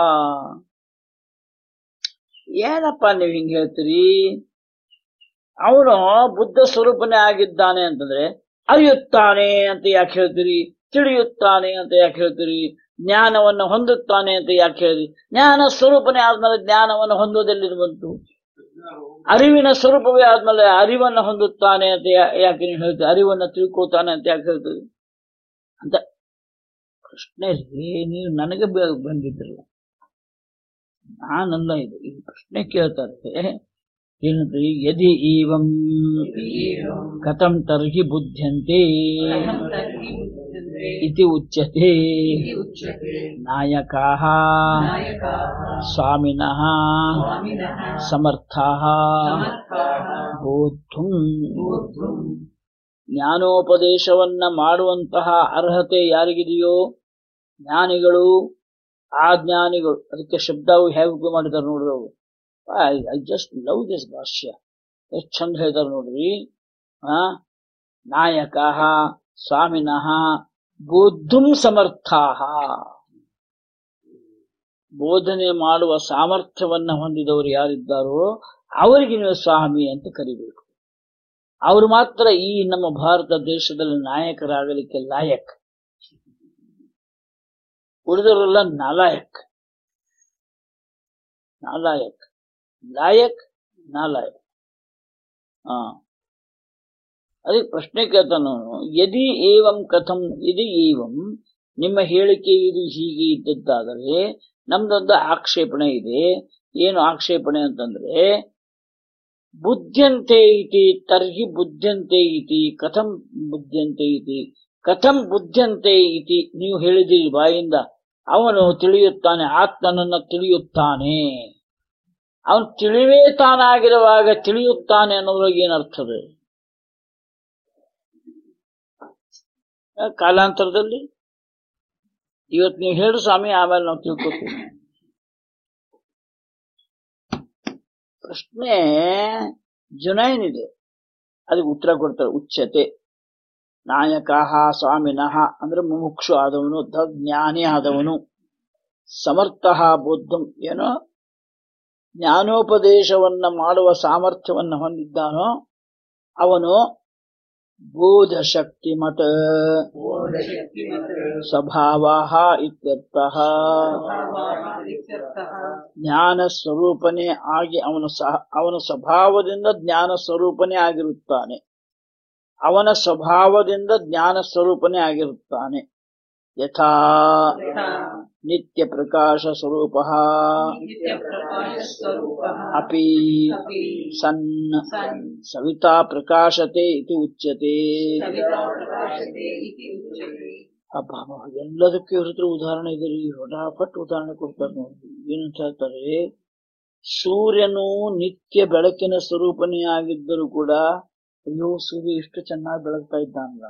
ಏನಪ್ಪ ನೀವು ಹಿಂಗ್ ಹೇಳ್ತೀರಿ ಅವನು ಬುದ್ಧ ಸ್ವರೂಪನೇ ಆಗಿದ್ದಾನೆ ಅಂತಂದ್ರೆ ಅರಿಯುತ್ತಾನೆ ಅಂತ ಯಾಕೆ ಹೇಳ್ತೀರಿ ತಿಳಿಯುತ್ತಾನೆ ಅಂತ ಯಾಕೆ ಹೇಳ್ತೀರಿ ಜ್ಞಾನವನ್ನು ಹೊಂದುತ್ತಾನೆ ಅಂತ ಯಾಕೆ ಹೇಳಿದ್ರಿ ಜ್ಞಾನ ಸ್ವರೂಪನೇ ಆದ್ಮೇಲೆ ಜ್ಞಾನವನ್ನು ಹೊಂದೋದೆಲ್ಲಿ ಬಂತು ಅರಿವಿನ ಸ್ವರೂಪವೇ ಆದ್ಮೇಲೆ ಅರಿವನ್ನು ಹೊಂದುತ್ತಾನೆ ಅಂತ ಯಾ- ಯಾಕೆ ನೀವು ಹೇಳ್ತೀರಿ ಅರಿವನ್ನು ತಿಳ್ಕೊತಾನೆ ಅಂತ ಯಾಕೆ ಹೇಳ್ತೀರಿ ಅಂತ ಪ್ರಶ್ನೆ ರೀ ನೀವು ನನಗೆ ಬ- ಬಂದಿದ್ರಲ್ಲ ನಾನಲ್ಲ ಇದು ಈ ಪ್ರಶ್ನೆ ಕೇಳ್ತಾರೆ ಏನಂದ್ರೆ ಯದಿ ಈವಂ ಕಥಂ ತರ್ಹಿ ಬುದ್ಧ್ಯಂತೆ ಇತಿ ಉಚ್ಯತೆ ನಾಯಕಾಃ ಸ್ವಾಮಿನಃ ಸಮರ್ಥಾಃ ಬೋದ್ಧುಂ ಜ್ಞಾನೋಪದೇಶವನ್ನ ಮಾಡುವಂತಹ ಅರ್ಹತೆ ಯಾರಿಗಿದೆಯೋ ಜ್ಞಾನಿಗಳು ಆ ಜ್ಞಾನಿಗಳು ಅದಕ್ಕೆ ಶಬ್ದವು ಹೇಗೆ ಉಪಯೋಗ ಮಾಡಿದ್ದಾರೆ ನೋಡ್ರಿ ಅವರು I I just love this ಭಾಷ್ಯ ಎಷ್ಟು ಚಂದ ಹೇಳ್ತಾರೆ ನೋಡ್ರಿ ಆ ನಾಯಕ ಸ್ವಾಮಿನಃ ಬುದ್ಧುಂ ಸಮರ್ಥಾಹ ಬೋಧನೆ ಮಾಡುವ ಸಾಮರ್ಥ್ಯವನ್ನ ಹೊಂದಿದವರು ಯಾರಿದ್ದಾರೋ ಅವರಿಗೆ ನೀವು ಸ್ವಾಮಿ ಅಂತ ಕರಿಬೇಕು ಅವರು ಮಾತ್ರ ಈ ನಮ್ಮ ಭಾರತ ದೇಶದಲ್ಲಿ ನಾಯಕರಾಗಲಿಕ್ಕೆ ಲಾಯಕ್ ಉಳಿದವರೆಲ್ಲ ನಾಲಾಯಕ್ ನಾಲಾಯಕ್ ಲಾಯಕ್ ನಾಲಾಯಕ್ ಹಾ ಅದಕ್ಕೆ ಪ್ರಶ್ನೆ ಕೇಳ್ತಾನ ಯದಿ ಏವಂ ಕಥಂ ಯದಿ ಏವಂ ನಿಮ್ಮ ಹೇಳಿಕೆ ಇದು ಹೀಗೆ ಇದ್ದದ್ದಾದರೆ ನಮ್ದೊಂದು ಆಕ್ಷೇಪಣೆ ಇದೆ ಏನು ಆಕ್ಷೇಪಣೆ ಅಂತಂದ್ರೆ ಬುದ್ಧ್ಯಂತೆ ಇತಿ ತರ್ಹಿ ಬುದ್ಧ್ಯಂತೆ ಇತಿ ಕಥಂ ಬುದ್ಧ್ಯಂತೆ ಇತಿ ಕಥಂ ಬುದ್ಧ್ಯಂತೆ ಇತಿ ನೀವು ಹೇಳಿದಿರಿ ಬಾಯಿಂದ ಅವನು ತಿಳಿಯುತ್ತಾನೆ ಆತ್ಮನನ್ನ ತಿಳಿಯುತ್ತಾನೆ ಅವನು ತಿಳಿವೇ ತಾನಾಗಿರುವಾಗ ತಿಳಿಯುತ್ತಾನೆ ಅನ್ನೋದ್ರಾಗ ಏನರ್ಥದ ಆ, ಕಾಲಾಂತರದಲ್ಲಿ ಇವತ್ತು ನೀವು ಹೇಳು ಸ್ವಾಮಿ ಆಮೇಲೆ ನಾವು ತಿಳ್ಕೊತೀವಿ ಪ್ರಶ್ನೆ ಜುನೈನ್ ಇದೆ ಅದಕ್ಕೆ ಉತ್ತರ ಕೊಡ್ತಾರೆ ಉಚ್ಚತೆ ನಾಯಕಃ ಸ್ವಾಮಿನಃ ಅಂದ್ರೆ ಮುಮುಕ್ಷು ಆದವನು ದ ಜ್ಞಾನಿ ಆದವನು ಸಮರ್ಥ ಬುದ್ಧಂ ಏನೋ ಜ್ಞಾನೋಪದೇಶವನ್ನ ಮಾಡುವ ಸಾಮರ್ಥ್ಯವನ್ನ ಹೊಂದಿದ್ದಾನೋ ಅವನು ಬೋಧ ಶಕ್ತಿ ಮತ ಸ್ವಭಾವ ಇತ್ಯರ್ಥಃ ಜ್ಞಾನ ಸ್ವರೂಪನೇ ಆಗಿ ಅವನು ಸಹ ಅವನ ಸ್ವಭಾವದಿಂದ ಜ್ಞಾನ ಸ್ವರೂಪನೇ ಆಗಿರುತ್ತಾನೆ ಅವನ ಸ್ವಭಾವದಿಂದ ಜ್ಞಾನ ಸ್ವರೂಪನೇ ಆಗಿರುತ್ತಾನೆ ಯಥಾ ನಿತ್ಯ ಪ್ರಕಾಶ ಸ್ವರೂಪ ಅಪಿ ಸನ್ ಸವಿತಾ ಪ್ರಕಾಶತೆ ಇತಿ ಉಚ್ಯತೆ ಅಬ್ಬಾ ಎಲ್ಲದಕ್ಕೂ ಇವ್ರ ಹತ್ರ ಉದಾಹರಣೆ ಇದೆ ರೀ ಫಟಾಫಟ್ ಉದಾಹರಣೆ ಕೊಡ್ತಾರೆ ನೋಡಿ ಏನಂತ ಹೇಳ್ತಾರೆ ಸೂರ್ಯನು ನಿತ್ಯ ಬೆಳಕಿನ ಸ್ವರೂಪನೇ ಆಗಿದ್ದರೂ ಕೂಡ ಅಯ್ಯೋ ಸೂರ್ಯ ಇಷ್ಟು ಚೆನ್ನಾಗಿ ಬೆಳಗ್ತಾ ಇದ್ದಾನಲ್ಲ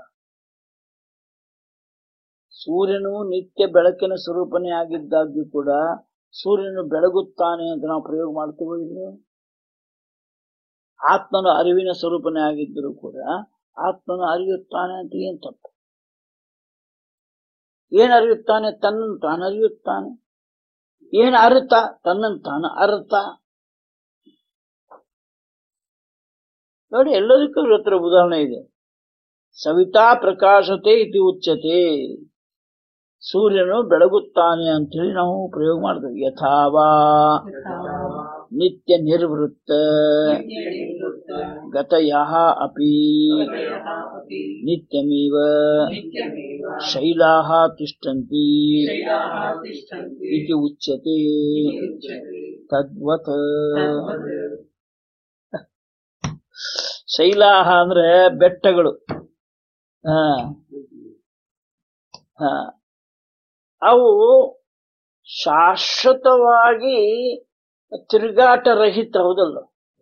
ಸೂರ್ಯನು ನಿತ್ಯ ಬೆಳಕಿನ ಸ್ವರೂಪನೇ ಆಗಿದ್ದಾಗ್ಯೂ ಕೂಡ ಸೂರ್ಯನು ಬೆಳಗುತ್ತಾನೆ ಅಂತ ನಾವು ಪ್ರಯೋಗ ಮಾಡ್ತೀವೋ ಇಲ್ವೋ ಆತ್ಮನು ಅರಿವಿನ ಸ್ವರೂಪನೇ ಆಗಿದ್ದರೂ ಕೂಡ ಆತ್ಮನು ಅರಿಯುತ್ತಾನೆ ಅಂತ ಏನ್ ತಪ್ಪು ಏನ್ ಅರಿಯುತ್ತಾನೆ ತನ್ನನ್ನು ತಾನು ಅರಿಯುತ್ತಾನೆ ಏನ್ ಅರ್ಥ ತನ್ನನ್ನು ತಾನು ಅರ್ಥ ನೋಡಿ ಎಲ್ಲದಕ್ಕೂ ಇವ್ರ ಹತ್ರ ಉದಾಹರಣೆ ಇದೆ ಸವಿತಾ ಪ್ರಕಾಶತೆ ಇತಿ ಉಚ್ಯತೆ ಸೂರ್ಯನು ಬೆಳಗುತ್ತಾನೆ ಅಂತೇಳಿ ನಾವು ಪ್ರಯೋಗ ಮಾಡಿದ್ವಿ ಯಥಾವಾ ನಿತ್ಯ ನಿರ್ವೃತ್ತ ಗತಯ ಅಪಿ ನಿತ್ಯಮೇವ ಶೈಲಾ ತಿಷ್ಟಂತಿ ಇತಿ ಉಚ್ಯತೆ ತದ್ವತ್ ಶೈಲಾಹ ಅಂದ್ರೆ ಬೆಟ್ಟಗಳು ಹಾ ಹಾ ಅವು ಶಾಶ್ವತವಾಗಿ ತಿರುಗಾಟ ರಹಿತ ಹೌದಲ್ಲ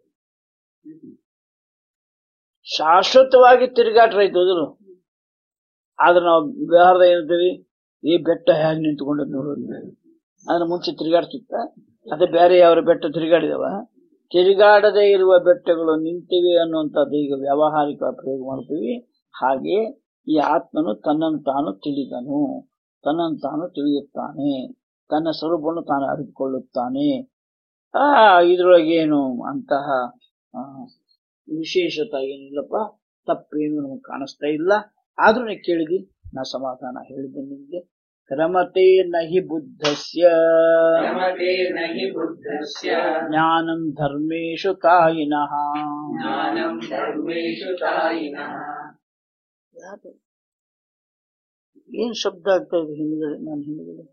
ಶಾಶ್ವತವಾಗಿ ತಿರುಗಾಟ ರಹಿತ ಹೌದಲ್ಲ ಆದ್ರೆ ನಾವು ವ್ಯವಹಾರದ ಏನಂತೀವಿ ಈ ಬೆಟ್ಟ ಹೇಗೆ ನಿಂತ್ಕೊಂಡು ನೋಡೋದು ಅದ್ರ ಮುಂಚೆ ತಿರುಗಾಡ್ತಿತ್ತ ಅದೇ ಬೇರೆ ಯಾವ ಬೆಟ್ಟ ತಿರುಗಾಡಿದವ ತಿರುಗಾಡದೇ ಇರುವ ಬೆಟ್ಟಗಳು ನಿಂತಿವೆ ಅನ್ನುವಂಥದ್ದು ಈಗ ವ್ಯಾವಹಾರಿಕ ಪ್ರಯೋಗ ಮಾಡ್ತೀವಿ ಹಾಗೆ ಈ ಆತ್ಮನು ತನ್ನನ್ನು ತಾನು ತಿಳಿದನು ತನ್ನನ್ನು ತಾನು ತಿಳಿಯುತ್ತಾನೆ ತನ್ನ ಸ್ವರೂಪವನ್ನು ತಾನು ಅರಿತುಕೊಳ್ಳುತ್ತಾನೆ ಆ ಇದ್ರೊಳಗೆ ಏನು ಅಂತಹ ಆ, ವಿಶೇಷತೆ ಏನಿಲ್ಲಪ್ಪ ತಪ್ಪೇನು ನಮಗೆ ಕಾಣಿಸ್ತಾ ಇಲ್ಲ ಆದ್ರೂ ನೀ ಕೇಳಿದಿ ನಾ ಸಮಾಧಾನ ಹೇಳಿದ್ದೆ ನಿಮ್ಗೆ ಕ್ರಮತೆ ನಹಿ ಬುದ್ಧಸ್ಯ ರಮತೆ ನಹಿ ಬುದ್ಧಸ್ಯ ಜ್ಞಾನಂ ಧರ್ಮೇಶು ಕಾಯಿನಃ ಜ್ಞಾನಂ ಧರ್ಮೇಶು ತಾಯಿನಃ ಯಾರು? ಏನ್ ಶಬ್ದ ಆಗ್ತಾ ಇದೆ ಹಿಂದ್ಗಡೆ ನಾನು ಹಿಂದ್ಗಡೆ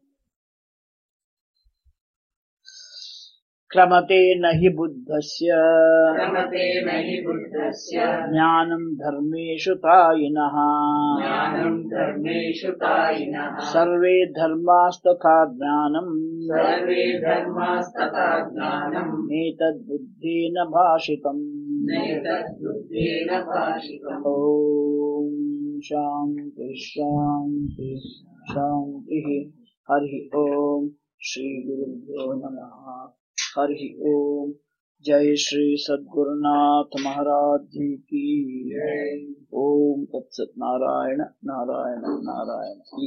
ಕ್ರಮತೆ ನಹಿ ಬುದ್ಧಸ್ಯ ರಮತೆ ನಹಿ ಬುದ್ಧಸ್ಯ ಜ್ಞಾನಂ ಧರ್ಮೇಶು ತಾಯಿನಃ ಜ್ಞಾನಂ ಧರ್ಮೇಶು ತಾಯಿನಃ ಸರ್ವೇ ಧರ್ಮಾಸ್ತಥಾ ಜ್ಞಾನಂ ಸರ್ವೇ ಧರ್ಮಾಸ್ತಥಾ ಜ್ಞಾನಂ ಏತದ್ಬುದ್ಧೇನ ಭಾಷಿತಂ ನೈತದ್ಬುದ್ಧೇನ ಭಾಷಿತम् ಓಂ ಶಾಂತಿ ಶಾಂತಿ ಶಾಂತಿ ಹರಿ ಓಂ ಶ್ರೀ ಗುರುಭ್ಯೋ ನಮಃ ಹರಿ ಓಂ ಜೈ ಶ್ರೀ ಸದ್ಗುರುನಾಥ ಮಹಾರಾಜ್ ಜಿ ಕಿ ಓಂ ತತ್ಸತ್ ನಾರಾಯಣ ನಾರಾಯಣ ನಾರಾಯಣ